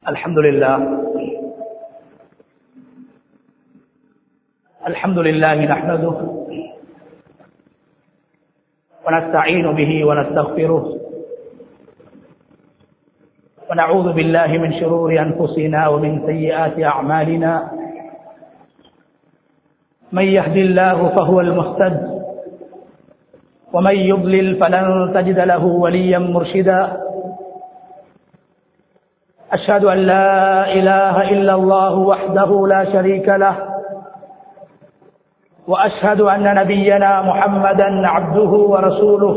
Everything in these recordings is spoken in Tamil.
الحمد لله الحمد لله نحمده ونستعين به ونستغفره ونعوذ بالله من شرور أنفسنا ومن سيئات أعمالنا من يهد الله فهو المهتد ومن يضلل فلن تجد له وليا مرشدا أشهد أن لا إله إلا الله وحده لا شريك له وأشهد أن نبينا محمدا عبده ورسوله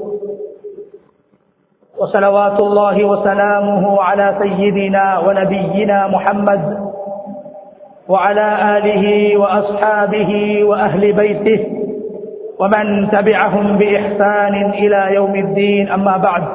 وصلوات الله وسلامه على سيدنا ونبينا محمد وعلى آله وأصحابه وأهل بيته ومن تبعهم بإحسان إلى يوم الدين أما بعد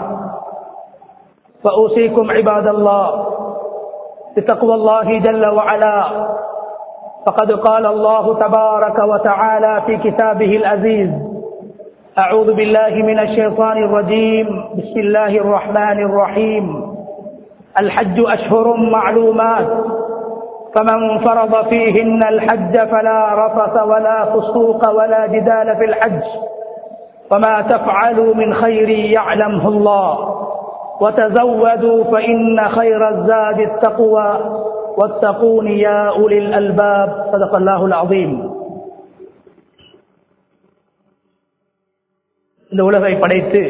فأوصيكم عباد الله بتقوى الله جل وعلا فقد قال الله تبارك وتعالى في كتابه العزيز أعوذ بالله من الشيطان الرجيم بسم الله الرحمن الرحيم الحج أشهر معلومات فمن فرض فيهن الحج فلا رفث ولا فسوق ولا جدال في الحج وما تفعلوا من خير يعلمه الله وتزودوا فإن خير الزاد التقوى واتقون يا أولي الألباب صدق الله العظيم இந்த உலகை படைத்து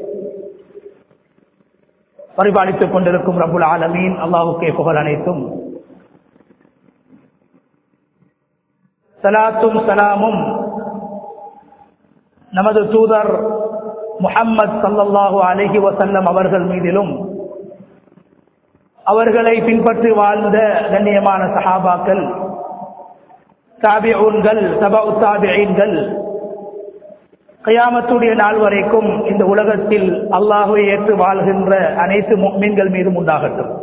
பரிபாலித்துக் கொண்டிருக்கும் ரபுல் ஆலமீன் அல்லாஹுக்கே புகழ் அனைத்தும் சலாத்தும் சலாமும் நமது தூதர் முஹம்மது சல்லல்லாஹு அலஹி வசல்லம் அவர்கள் மீதிலும் அவர்களை பின்பற்றி வாழ்ந்த கண்ணியமான சஹாபாக்கள் தாபிஊன்கள் சபா தாபியீன்கள் கயாமத்துடைய நாள் வரைக்கும் இந்த உலகத்தில் அல்லாஹுவை ஏற்று வாழ்கின்ற அனைத்து மீன்கள் மீதும் உண்டாகட்டும்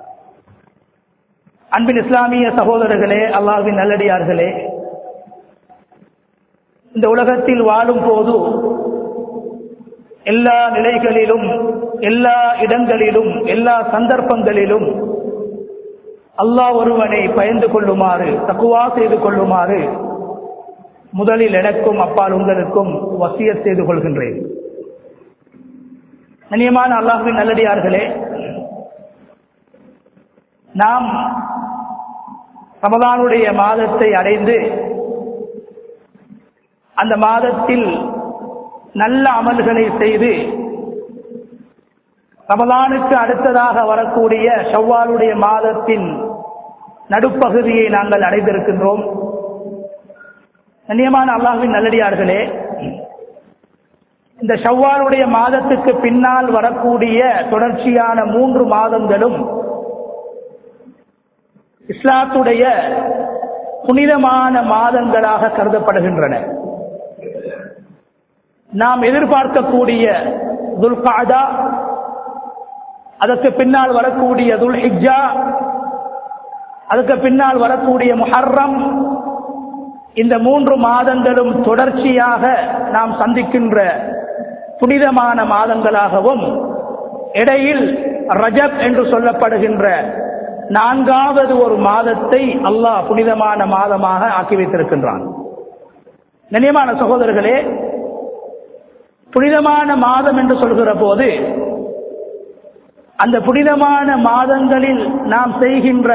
அன்பின் இஸ்லாமிய சகோதரர்களே அல்லாஹின் நல்லடியார்களே இந்த உலகத்தில் வாழும் போது எல்லா நிலைகளிலும் எல்லா இடங்களிலும் எல்லா சந்தர்ப்பங்களிலும் அல்லாஹ் ஒருவனை பயந்து கொள்ளுமாறு தக்குவா செய்து கொள்ளுமாறு முதலில் எனக்கும் அப்பால் உங்களுக்கும் வசிய செய்து கொள்கின்றேன் கண்ணியமான அல்லாஹுவின் நல்லடியார்களே நாம் ரமதானுடைய மாதத்தை அடைந்து அந்த மாதத்தில் நல்ல அமல்களை செய்து ரமலானுக்கு அடுத்ததாக வரக்கூடிய செவ்வாலுடைய மாதத்தின் நடுப்பகுதியை நாங்கள் அடைந்திருக்கின்றோம் கண்ணியமான அல்லாஹின் நல்லடியார்களே இந்த ஷவ்வாலுடைய மாதத்துக்கு பின்னால் வரக்கூடிய தொடர்ச்சியான மூன்று மாதங்களும் இஸ்லாத்துடைய புனிதமான மாதங்களாக கருதப்படுகின்றன நாம் எதிர்பார்க்கக்கூடிய துல்காதா அதற்கு பின்னால் வரக்கூடிய துல் ஹிஜா அதுக்கு பின்னால் வரக்கூடிய முஹர்ரம் இந்த மூன்று மாதங்களும் தொடர்ச்சியாக நாம் சந்திக்கின்ற புனிதமான மாதங்களாகவும் இடையில் ரஜப் என்று சொல்லப்படுகின்ற நான்காவது ஒரு மாதத்தை அல்லாஹ் புனிதமான மாதமாக ஆக்கி வைத்திருக்கின்றான் கண்ணியமான சகோதரர்களே புனிதமான மாதம் என்று சொல்கிற போது அந்த புனிதமான மாதங்களில் நாம் செய்கின்ற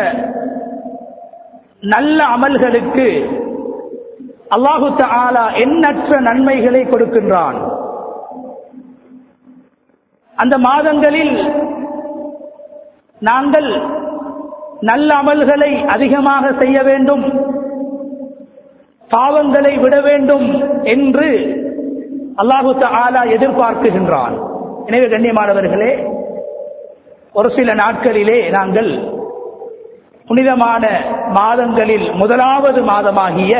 நல்ல அமல்களுக்கு அல்லாஹு தாலா எண்ணற்ற நன்மைகளை கொடுக்கின்றான் அந்த மாதங்களில் நாங்கள் நல்ல அமல்களை அதிகமாக செய்ய வேண்டும் பாவங்களை விட வேண்டும் என்று அல்லாஹு தாலா எதிர்பார்க்குகின்றான் எனவே கண்ணியமானவர்களே ஒரு சில நாட்களிலே நாங்கள் புனிதமான மாதங்களில் முதலாவது மாதமாகிய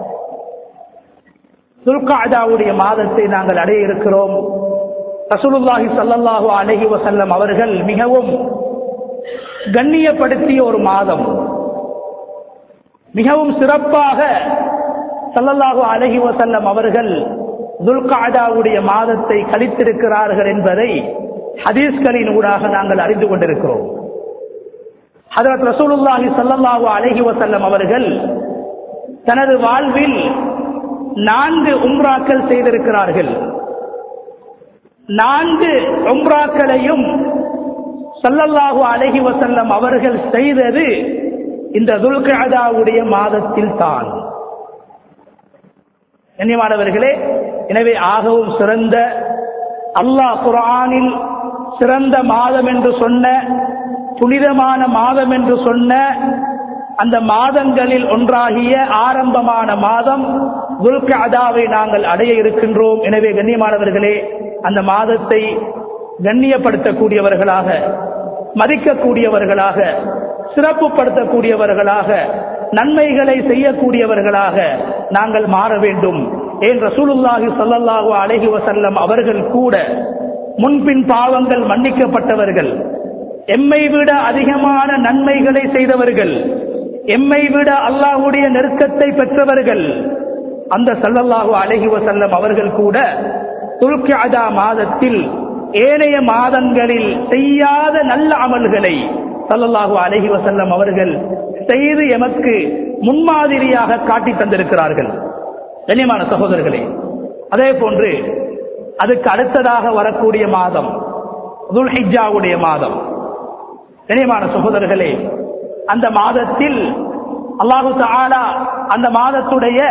துல்காதாவுடைய மாதத்தை நாங்கள் அடைய இருக்கிறோம் ரசூலுல்லாஹி சல்லல்லாஹு அலஹி வசல்லம் அவர்கள் மிகவும் கண்ணியப்படுத்திய ஒரு மாதம் மிகவும் சிறப்பாக சல்லல்லாஹு அலஹி வசல்லம் அவர்கள் துல்காதாவுடைய மாதத்தை கழித்திருக்கிறார்கள் என்பதை ஹதீஸ்களின் ஊடாக நாங்கள் அறிந்து கொண்டிருக்கிறோம் ஹதரத் ரசூலுல்லாஹி ஸல்லல்லாஹு அலைஹி வஸல்லம் அவர்கள் தனது வாழ்வில் நான்கு உம்ராக்கள் செய்திருக்கிறார்கள் நான்கு உம்ராக்களையும் ஸல்லல்லாஹு அலைஹி வஸல்லம் அவர்கள் செய்தது இந்த துல்கஅதாவுடைய மாதத்தில் தான் கண்ணியமானவர்களே எனவே ஆகவும் சிறந்த அல்லாஹ் குர்ஆனில் சிறந்த மாதம் என்று சொன்ன புனிதமான மாதம் என்று சொன்ன அந்த மாதங்களில் ஒன்றாகிய ஆரம்பமான மாதம் துல்கஅதாவை நாங்கள் அடைய இருக்கின்றோம் எனவே கண்ணியமானவர்களே அந்த மாதத்தை கண்ணியப்படுத்தக்கூடியவர்களாக மதிக்கக்கூடியவர்களாக சிறப்புப்படுத்தக்கூடியவர்களாக நன்மைகளை செய்யக்கூடியவர்களாக நாங்கள் மாற வேண்டும் ஏன் ரசூலுல்லாஹி ஸல்லல்லாஹு அலைஹி வஸல்லம் அவர்கள் கூட முன்பின் பாவங்கள் மன்னிக்கப்பட்டவர்கள் எம்மை விட அதிகமான நன்மைகளை செய்தவர்கள் எம்மை விட அல்லாஹ்வுடைய நெருக்கத்தை பெற்றவர்கள் அந்த ஸல்லல்லாஹு அலைஹி வஸல்லம் அவர்கள் கூட துல்கிஅதா மாதத்தில் ஏனைய மாதங்களில் செய்யாத நல்ல அமல்களை ஸல்லல்லாஹு அலைஹி வஸல்லம் அவர்கள் செய்து எமக்கு முன்மாதிரியாக காட்டி தந்திருக்கிறார்கள் கண்ணியமான சகோதரர்களே அதே போன்று அதுக்கு அடுத்ததாக வரக்கூடிய மாதம் துல்ஹிஜாவுடைய மாதம் கண்ணியமான சகோதரர்களே அந்த மாதத்தில் அல்லாஹு தஆலா அந்த மாதத்துடைய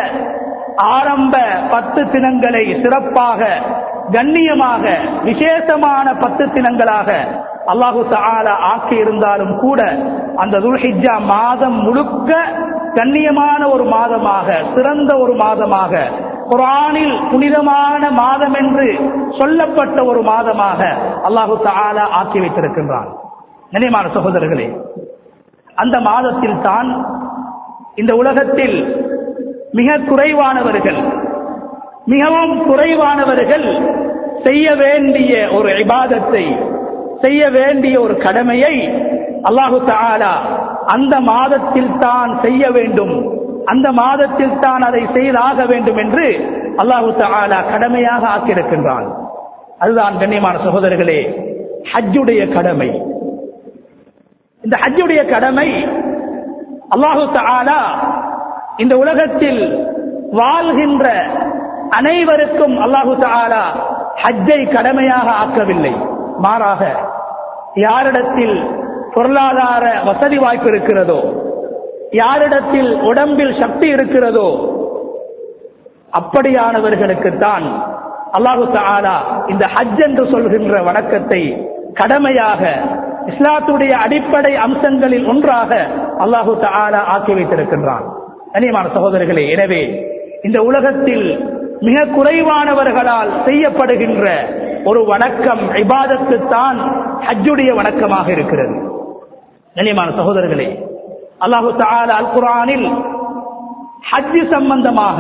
ஆரம்ப பத்து தினங்களை சிறப்பாக கண்ணியமாக விசேஷமான பத்து தினங்களாக அல்லாஹு தஆலா ஆக்கி இருந்தாலும் கூட அந்த துல்ஹிஜா மாதம் முழுக்க கண்ணியமான ஒரு மாதமாக சிறந்த ஒரு மாதமாக குரானில் புனிதமான மாதம் என்று சொல்லப்பட்ட ஒரு மாதமாக அல்லாஹு தஆலா ஆக்கி வைத்திருக்கின்றான் கண்ணியமான சகோதரர்களே அந்த மாதத்தில் தான் இந்த உலகத்தில் மிக குறைவானவர்கள் மிகவும் குறைவானவர்கள் செய்ய வேண்டிய ஒரு இபாதத்தை செய்ய வேண்டிய ஒரு கடமையை அல்லாஹு தஆலா அந்த மாதத்தில் தான் செய்ய வேண்டும் அந்த மாதத்தில் தான் அதை செய்தாக வேண்டும் என்று அல்லாஹு தஆலா கடமையாக ஆக்கியிருக்கின்றான் அதுதான் கண்ணியமான சகோதரர்களே ஹஜ்ஜுடைய கடமை இந்த ஹஜ்ஜுடைய கடமை அல்லாஹு தஆலா இந்த உலகத்தில் வாழ்கின்ற அனைவருக்கும் அல்லாஹு தஆலா ஹஜ்ஜை கடமையாக ஆக்கவில்லை மாறாக யாரிடத்தில் பொருளாதார வசதி வாய்ப்பு இருக்கிறதோ யாரிடத்தில் உடம்பில் சக்தி இருக்கிறதோ அப்படியானவர்களுக்குத்தான் அல்லாஹு தஆலா இந்த ஹஜ் என்று சொல்கின்ற வணக்கத்தை கடமையாக இஸ்லாத்துடைய அடிப்படை அம்சங்களில் ஒன்றாக அல்லாஹு தஆலா ஆக்கி வைத்திருக்கின்றான் கனியமான சகோதரர்களே எனவே இந்த உலகத்தில் மிக குறைவானவர்களால் செய்யப்படுகின்ற ஒரு வணக்கம் இபாதத்து தான் ஹஜ்ஜுடைய வணக்கமாக இருக்கிறது கனியமான சகோதரர்களே அல்லாஹு தஆலா அல் குர்ஆனில் ஹஜ் சம்பந்தமாக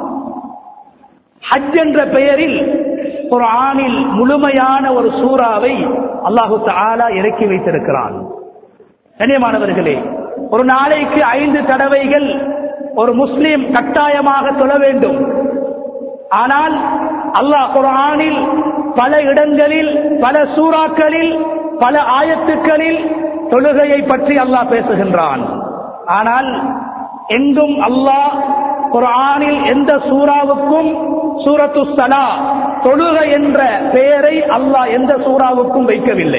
ஹஜ் என்ற பெயரில் ஒரு ஆணில் முழுமையான ஒரு சூறாவை அல்லாஹு தஆலா இறக்கி வைத்திருக்கிறான் கண்ணியமானவர்களே ஒரு நாளைக்கு ஐந்து தடவைகள் ஒரு முஸ்லிம் கட்டாயமாக தொழ வேண்டும் ஆனால் அல்லாஹ் குர்ஆனில் பல இடங்களில் பல சூறாக்களில் பல ஆயத்துக்களில் தொழுகையை பற்றி அல்லாஹ் பேசுகின்றான் ஆனால் எங்கும் அல்லாஹ் குர்ஆனில் எந்த சூறாவுக்கும் சூரத்து சலா தொழுகை என்ற பெயரை அல்லாஹ் எந்த சூறாவுக்கும் வைக்கவில்லை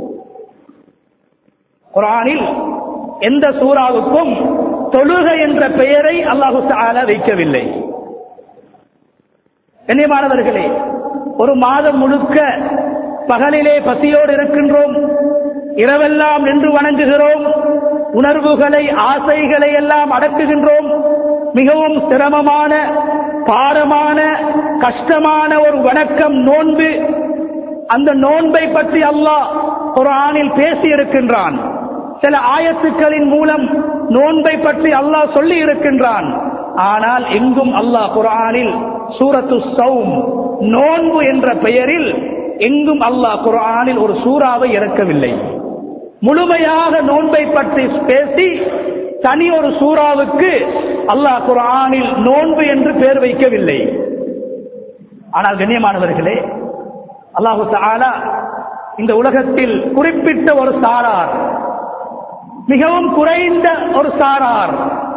குர்ஆனில் எந்த சூறாவுக்கும் தொழுகை என்ற பெயரை அல்லாஹு தஆலா வைக்கவில்லை கண்ணியமானவர்களே ஒரு மாதம் முழுக்க பகலிலே பசியோடு இருக்கின்றோம் இரவெல்லாம் நின்று வணங்குகிறோம் உணர்வுகளை ஆசைகளை எல்லாம் அடக்குகின்றோம் மிகவும் சிரமமான பாரமான கஷ்டமான ஒரு வணக்கம் நோன்பு அந்த நோன்பை பற்றி அல்லாஹ் குர்ஆனில் பேசி இருக்கின்றான் சில ஆயத்துக்களின் மூலம் நோன்பை பற்றி அல்லாஹ் சொல்லி இருக்கின்றான் ஆனால் எங்கும் அல்லாஹ் குர்ஆனில் சூரத்து சௌம் நோன்பு என்ற பெயரில் எங்கும் அல்லாஹ் குர்ஆனில் ஒரு சூறாவை இறக்கவில்லை முழுமையாக நோன்பை பற்றி பேசி தனி ஒரு சூறாவுக்கு அல்லாஹ் குர்ஆனில் நோன்பு என்று பெயர் வைக்கவில்லை ஆனால் கண்ணியமானவர்களே அல்லாஹு தஆலா இந்த உலகத்தில் குறிப்பிட்ட ஒரு சாரார் மிகவும் குறைந்த ஒரு சாரார்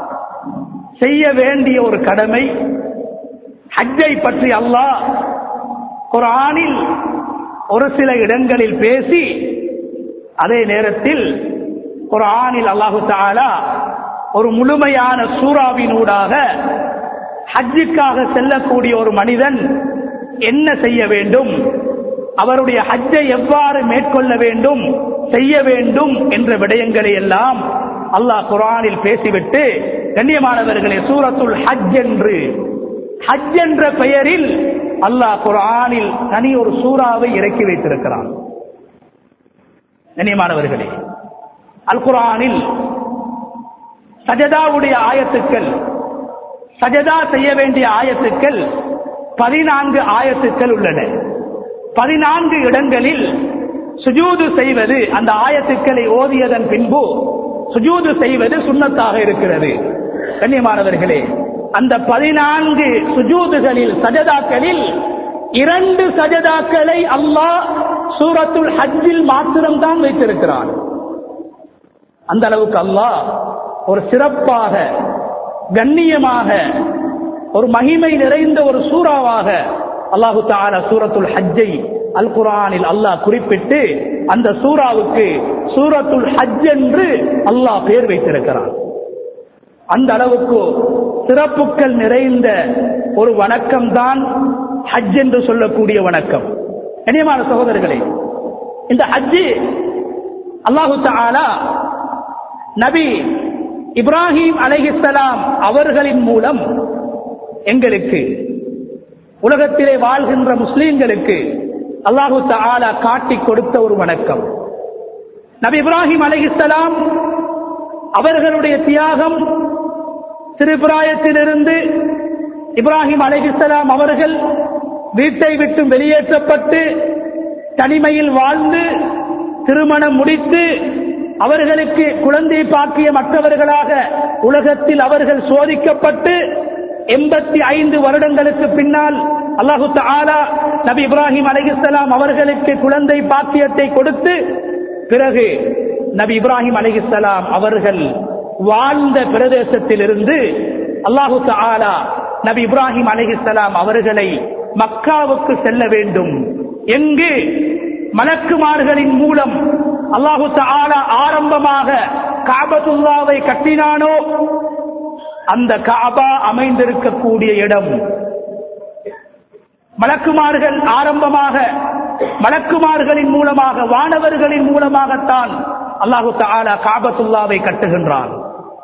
செய்ய வேண்டிய ஒரு கடமை ஹஜ்ஜை பற்றி அல்லாஹ் குரானில் ஒரு சில இடங்களில் பேசி அதே நேரத்தில் குரானில் அல்லாஹு தாலா ஒரு முழுமையான சூறாவினூடாக ஹஜ்ஜுக்காக செல்லக்கூடிய ஒரு மனிதன் என்ன செய்ய வேண்டும் அவருடைய ஹஜ்ஜை எவ்வாறு மேற்கொள்ள வேண்டும் செய்ய வேண்டும் என்ற விடயங்களை எல்லாம் அல்லாஹ் குரானில் பேசிவிட்டு கண்ணியமானவர்களே சூரத்துல் ஹஜ் என்று ஹஜ் என்ற பெயரில் அல்லாஹ் குரானில் தனி ஒரு சூறாவை இறக்கி வைத்திருக்கிறான் கண்ணியமானவர்களே அல் குரானில் சஜதாவுடைய ஆயத்துக்கள் சஜதா செய்ய வேண்டிய ஆயத்துக்கள் பதினான்கு ஆயத்துக்கள் உள்ளன பதினான்கு இடங்களில் சுஜூது செய்வது அந்த ஆயத்துக்களை ஓதியதன் பின்பு சுஜூது செய்வது சுண்ணத்தாக இருக்கிறது கண்ணியமானவர்களே அந்த பதினான்கு சுஜூதுகளில் சஜதாக்களில் இரண்டு சஜதாக்களை அல்லாஹ் சூரத்துல் ஹஜ்ஜில் மாத்திரம்தான் வைத்திருக்கிறான் அந்த அளவுக்கு அல்லாஹ் ஒரு சிறப்பாக கண்ணியமாக ஒரு மகிமை நிறைந்த ஒரு சூறாவாக அல்லாஹு தாலா சூரத்துல் ஹஜ்ஜை அல் குரானில் அல்லாஹ் குறிப்பிட்டு அந்த சூறாவுக்கு சூரத்துல் ஹஜ் என்று அல்லாஹ் பெயர் வைத்திருக்கிறான் அந்த அளவுக்கு சிறப்புகள் நிறைந்த ஒரு வணக்கம் தான் ஹஜ் என்று சொல்லக்கூடிய வணக்கம் கனியமான சகோதரர்களே இந்த ஹஜ்ஜு அல்லாஹு தாலா நபி இப்ராஹிம் அலைஹிஸ்ஸலாம் அவர்களின் மூலம் எங்களுக்கு உலகத்திலே வாழ்கின்ற முஸ்லீம்களுக்கு அல்லாஹு தாலா காட்டி கொடுத்த ஒரு வணக்கம் நபி இப்ராஹிம் அலைஹிஸ்ஸலாம் அவர்களுடைய தியாகம் திருபிராயத்திலிருந்து இப்ராஹிம் அலைஹிஸ்ஸலாம் அவர்கள் வீட்டை விட்டு வெளியேற்றப்பட்டு தனிமையில் வாழ்ந்து திருமணம் முடித்து அவர்களுக்கு குழந்தை பாக்கிய மற்றவர்களாக உலகத்தில் அவர்கள் சோதிக்கப்பட்டு எண்பத்தி ஐந்து வருடங்களுக்கு பின்னால் அல்லாஹு தாலா நபி இப்ராஹிம் அலிஹிஸ்லாம் அவர்களுக்கு குழந்தை பாக்கியத்தை கொடுத்து பிறகு நபி இப்ராஹிம் அலிஹிஸ்லாம் அவர்கள் வாழ்ந்த பிரதேசத்திலிருந்து அல்லாஹு தாலா நபி இப்ராஹிம் அலிஹிஸ்லாம் அவர்களை மக்காவுக்கு செல்ல வேண்டும் எங்கு மலக்குமார்களின் மூலம் அல்லாஹு தாலா ஆரம்பமாக காபத்துல்லாவை கட்டினானோ அந்த காபா அமைந்திருக்கக்கூடிய இடம் மலக்குமார்கள் ஆரம்பமாக மலக்குமார்களின் மூலமாக வானவர்களின் மூலமாகத்தான் அல்லாஹு தாலா காபத்துல்லாவை கட்டுகின்றான்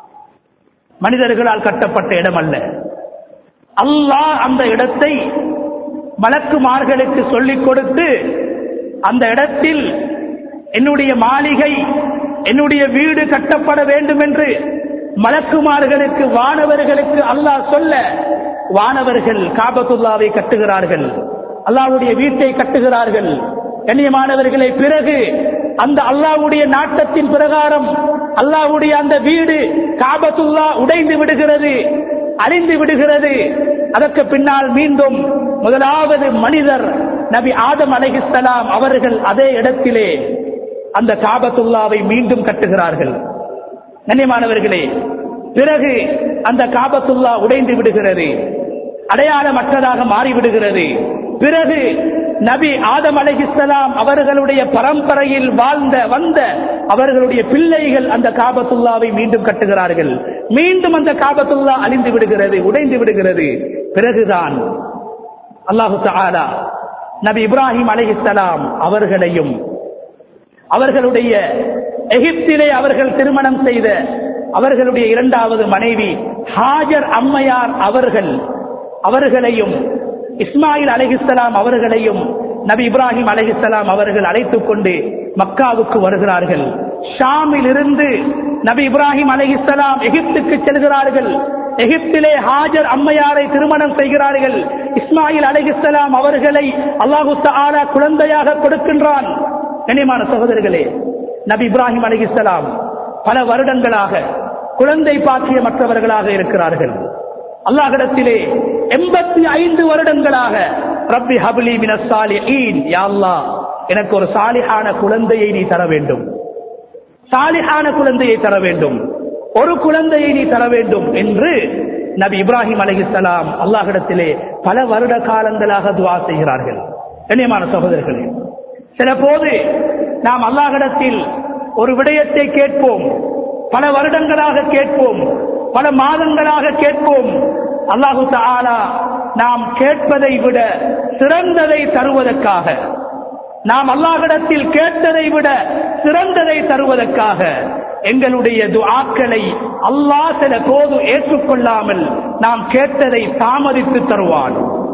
மனிதர்களால் கட்டப்பட்ட இடம் அல்ல அல்லாஹ் அந்த இடத்தை மலக்குமார்களுக்கு சொல்லிக் கொடுத்து அந்த இடத்தில் என்னுடைய மாளிகை என்னுடைய வீடு கட்டப்பட வேண்டும் என்று மலக்குமார்களுக்கு வானவர்களுக்கு அல்லாஹ் சொல்ல வானவர்கள் காபத்துல்லாவை கட்டுகிறார்கள் அல்லாவுடைய வீட்டை கட்டுகிறார்கள் கண்ணியமானவர்களை பிறகு அந்த அல்லாவுடைய நாட்டத்தின் பிரகாரம் அல்லாவுடைய அந்த வீடு காபத்துல்லா உடைந்து விடுகிறது அழிந்து விடுகிறது அதற்கு பின்னால் மீண்டும் முதலாவது மனிதர் நபி ஆதம் அலைஹிஸ்ஸலாம் அவர்கள் அதே இடத்திலே அந்த காபத்துல்லாவை மீண்டும் கட்டுகிறார்கள் கண்ணியமானவர்களே பிறகு அந்த காபத்துல்லா உடைந்து விடுகிறது அடையாளமற்றதாக மாறிவிடுகிறது பிறகு நபி ஆதம் அலைஹிஸ்ஸலாம் அவர்களுடைய பரம்பரையில் வாழ்ந்த வந்த அவர்களுடைய பிள்ளைகள் அந்த காபத்துல்லாவை மீண்டும் கட்டுகிறார்கள் மீண்டும் அந்த காபத்துல்லா அழிந்து விடுகிறது உடைந்து விடுகிறது பிறகுதான் அல்லாஹு தஆலா நபி இப்ராஹிம் அலைஹிஸ்ஸலாம் அவர்களையும் அவர்களுடைய எகிப்திலே அவர்கள் திருமணம் செய்த அவர்களுடைய இரண்டாவது மனைவி ஹாஜர் அம்மையார் அவர்கள் அவர்களையும் இஸ்மாயில் அலைஹிஸ்ஸலாம் அவர்களையும் நபி இப்ராஹிம் அலைஹிஸ்ஸலாம் அவர்கள் அழைத்துக் கொண்டு மக்காவுக்கு வருகிறார்கள் ஷாமில் இருந்து நபி இப்ராஹிம் அலைஹிஸ்ஸலாம் எகிப்துக்கு செல்கிறார்கள் எகிப்திலே ஹாஜர் அம்மையாரை திருமணம் செய்கிறார்கள் இஸ்மாயில் அலைஹிஸ்ஸலாம் அவர்களை அல்லாஹு தஆலா குழந்தையாக கொடுக்கின்றான் கண்ணியமான சகோதரர்களே நபி இப்ராஹிம் அலைஹிஸ்ஸலாம் பல வருடங்களாக குழந்தை பாக்கிய மற்றவர்களாக இருக்கிறார்கள் அல்லாஹிடத்திலே எண்பத்தி ஐந்து வருடங்களாக ரப்பி ஹபிலி மினசாலிஹீன் யா அல்லாஹ் எனக்கு ஒரு சாலிஹான குழந்தையை நீ தர வேண்டும் சாலிஹான குழந்தையை தர வேண்டும் ஒரு குழந்தையை நீ தர வேண்டும் என்று நபி இப்ராஹிம் அலைஹிஸ்ஸலாம் அல்லாஹ்விடத்திலே பல வருட காலங்களாக துவா செய்கிறார்கள் கண்ணியமான சகோதரர்களே சில போது நாம் அல்லாஹ்விடத்தில் ஒரு விடயத்தை கேட்போம் பல வருடங்களாக கேட்போம் பல மாதங்களாக கேட்போம் அல்லாஹு தஆலா நாம் கேட்பதை விட சிறந்ததை தருவதற்காக நாம் அல்லாஹ்விடத்தில் கேட்டதை விட சிறந்ததை தருவதற்காக எங்களுடைய துஆக்களை அல்லாஹ் சில போது ஏற்றுக்கொள்ளாமல் நாம் கேட்டதை தாமதித்து தருவான்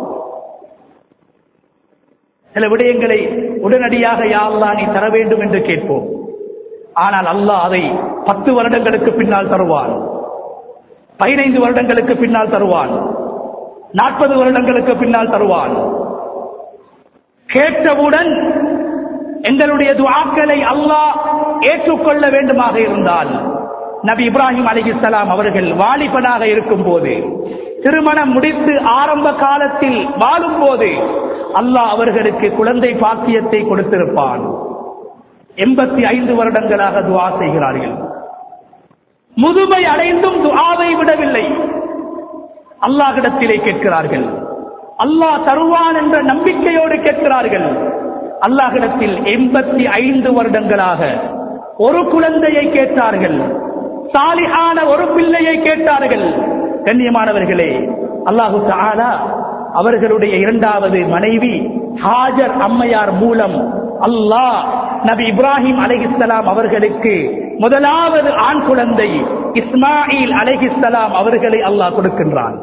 சில விடயங்களை உடனடியாக யா அல்லாஹ் நீ தர வேண்டும் என்று கேட்போம் ஆனால் அல்லாஹ் அதை பத்து வருடங்களுக்கு பின்னால் தருவான் பதினைந்து வருடங்களுக்கு பின்னால் தருவான் நாற்பது வருடங்களுக்கு பின்னால் தருவான் கேட்டவுடன் எங்களுடைய துஆக்களை அல்லாஹ் ஏற்றுக்கொள்ள வேண்டுமாக இருந்தால் நபி இப்ராஹிம் அலிஹிஸ்ஸலாம் அவர்கள் வாலிபனாக இருக்கும் போது திருமணம் முடித்து ஆரம்ப காலத்தில் வாழும் போது அல்லாஹ் அவர்களுக்கு குழந்தை பாக்கியத்தை கொடுத்திருப்பான் எண்பத்தி ஐந்து வருடங்களாக துஆ செய்கிறார்கள் முதுமை அடைந்தும் துஆவை விடவில்லை அல்லாஹ்விடத்திலே கேட்கிறார்கள் அல்லாஹ் தருவான் என்ற நம்பிக்கையோடு கேட்கிறார்கள் அல்லாஹ்விடத்தில் எண்பத்தி ஐந்து வருடங்களாக ஒரு குழந்தையை கேட்டார்கள் சாலிஹான ஒரு பிள்ளையை கேட்டார்கள் கண்ணியமானவர்களே அல்லாஹு தஆலா அவர்களுடைய இரண்டாவது மனைவி ஹாஜர் அம்மையார் மூலம் அல்லாஹ் நபி இப்ராஹிம் அலைஹிஸ்ஸலாம் அவர்களுக்கு முதலாவது ஆண் குழந்தை இஸ்மாயில் அலைஹிஸ்ஸலாம் அவர்களை அல்லாஹ் கொடுக்கின்றான்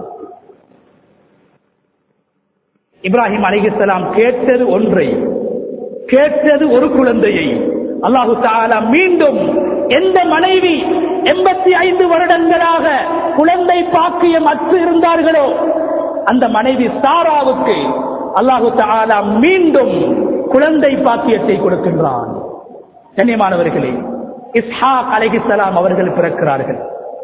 இப்ராஹிம் அலைஹிஸ்ஸலாம் கேட்டது ஒன்றை கேட்டது ஒரு குழந்தையை அல்லாஹு தாலா மீண்டும் எந்த மனைவி எண்பத்தி ஐந்து வருடங்களாக குழந்தை பாக்கியம் அற்று இருந்தார்களோ அந்த மனைவி சாராவுக்கு அல்லாஹு தாலா மீண்டும் குழந்தை பாக்கியத்தை கொடுக்கின்றான் கண்ணியமானவர்களே இஸ்ஹாக் அலைஹிஸ்ஸலாம் அவர்கள் பிறக்கிறார்கள்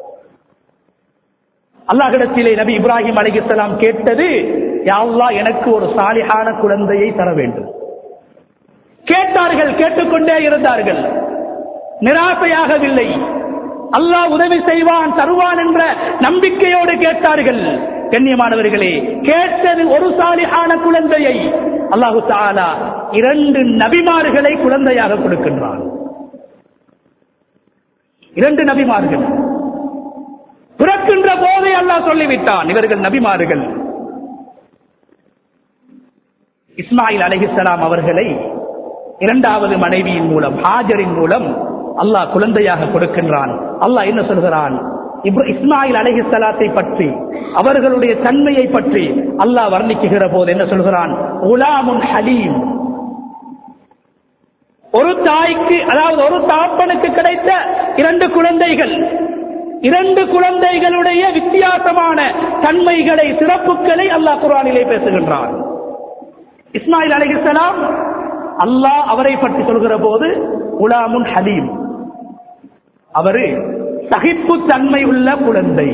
அல்லாஹிடத்திலே நபி இப்ராஹிம் அலைஹிஸ்ஸலாம் கேட்டது யா அல்லாஹ் எனக்கு ஒரு சாலிஹான குழந்தையை தர வேண்டும் கேட்டார்கள் கேட்டுக்கொண்டே இருந்தார்கள் நிராசையாகவில்லை அல்லாஹ் உதவி செய்வான் தருவான் என்ற நம்பிக்கையோடு கேட்டார்கள் கண்ணியமானவர்களே கேட்டது ஒரு சாலிஹான குழந்தையை அல்லாஹு தாலா இரண்டு நபிமார்களை குழந்தையாக கொடுக்கின்றான் இரண்டு நபிமார்கள் பிறக்கின்ற போதே அல்லாஹ் சொல்லிவிட்டான் இவர்கள் நபிமார்கள் இஸ்மாயில் அலைஹிஸ்ஸலாம் அவர்களை இரண்டாவது மனைவியின் மூலம் ஹாஜரின் மூலம் அல்லாஹ் குழந்தையாக கொடுக்கின்றான் அல்லாஹ் என்ன சொல்கிறான் இப்ர- இஸ்மாயில் அலைஹிஸ்ஸலாத்தை பற்றி அவர்களுடைய தன்மையை பற்றி அல்லாஹ் வர்ணிக்குகிற போது என்ன சொல்கிறான் உலாமுன் ஹலீம் ஒரு தாய்க்கு அதாவது ஒரு தாப்பனுக்கு கிடைத்த இரண்டு குழந்தைகள் இரண்டு குழந்தைகளுடைய வித்தியாசமான தன்மைகளை சிறப்புகளை அல்லாஹ் குர்ஆனிலே பேசுகின்றான் இஸ்மாயில் அலைஹிஸ்ஸலாம் அல்லாஹ் அவரை பற்றி சொல்கிற போது குலாமுன் ஹலீம் அவரு சகிப்பு தன்மை உள்ள குழந்தை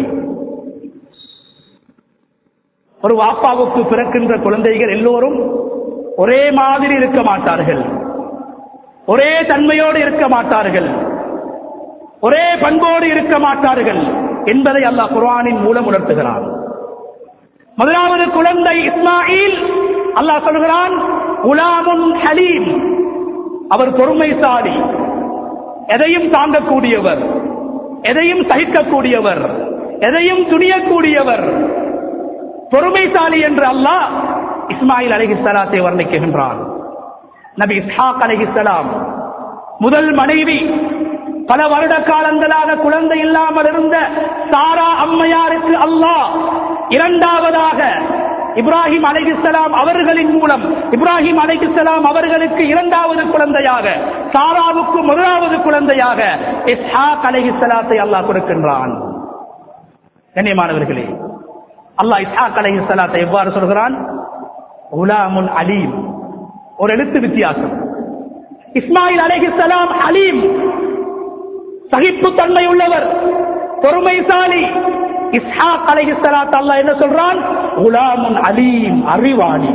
ஒரு வாப்பாவுக்கு பிறக்கின்ற குழந்தைகள் எல்லோரும் ஒரே மாதிரி இருக்க மாட்டார்கள் ஒரே தன்மையோடு இருக்க மாட்டார்கள் ஒரே பண்போடு இருக்க மாட்டார்கள் என்பதை அல்லாஹ் குர்ஆனின் மூலம் உணர்த்துகிறான் முதலாவது குழந்தை இஸ்மாயில் அல்லாஹ் சொல்கிறான் குலாமுன் ஹலீம் அவர் பொறுமைசாலி எதையும் தாங்கக்கூடியவர் எதையும் சகிக்கக்கூடியவர் எதையும் துணியக்கூடியவர் பொறுமைசாலி என்று அல்லாஹ் இஸ்மாயில் அலைஹிஸ்ஸலாத்தை வர்ணிக்குகின்றான் நபி இஸ்ஹாக் அலைஹிஸ்ஸலாம் முதல் மனைவி பல வருட காலங்களாக குழந்தை இல்லாமல் இருந்த சாரா அம்மையாருக்கு அல்லாஹ் இரண்டாவதாக இப்ராஹிம் அலைஹிஸ்ஸலாம் அவர்களின் மூலம் இப்ராஹிம் அலைஹிஸ்ஸலாம் அவர்களுக்கு இரண்டாவது குழந்தையாக சாராவுக்கு முதலாவது குழந்தையாக இஸ்ஹாக் அலைஹிஸ்ஸலாத்தை அல்லாஹ் கொடுக்கின்றான் கண்ணியமானவர்களே அல்லாஹ் இஸ்ஹாக் அலைஹிஸ்ஸலாத்தை எவ்வாறு சொல்கிறான் உலாமுன் அலீம் ஒரு எழுத்து வித்தியாசம் இஸ்மாயில் அலைஹிஸ்ஸலாம் அலீம் சகிப்புத்தன்மை உள்ளவர் பொறுமைசாலி இஸ்ஹாக் அலைஹிஸ்ஸலாத் அல்லாஹ் என்ன சொல்றான் உலாமுன் அலீம் அறிவாளி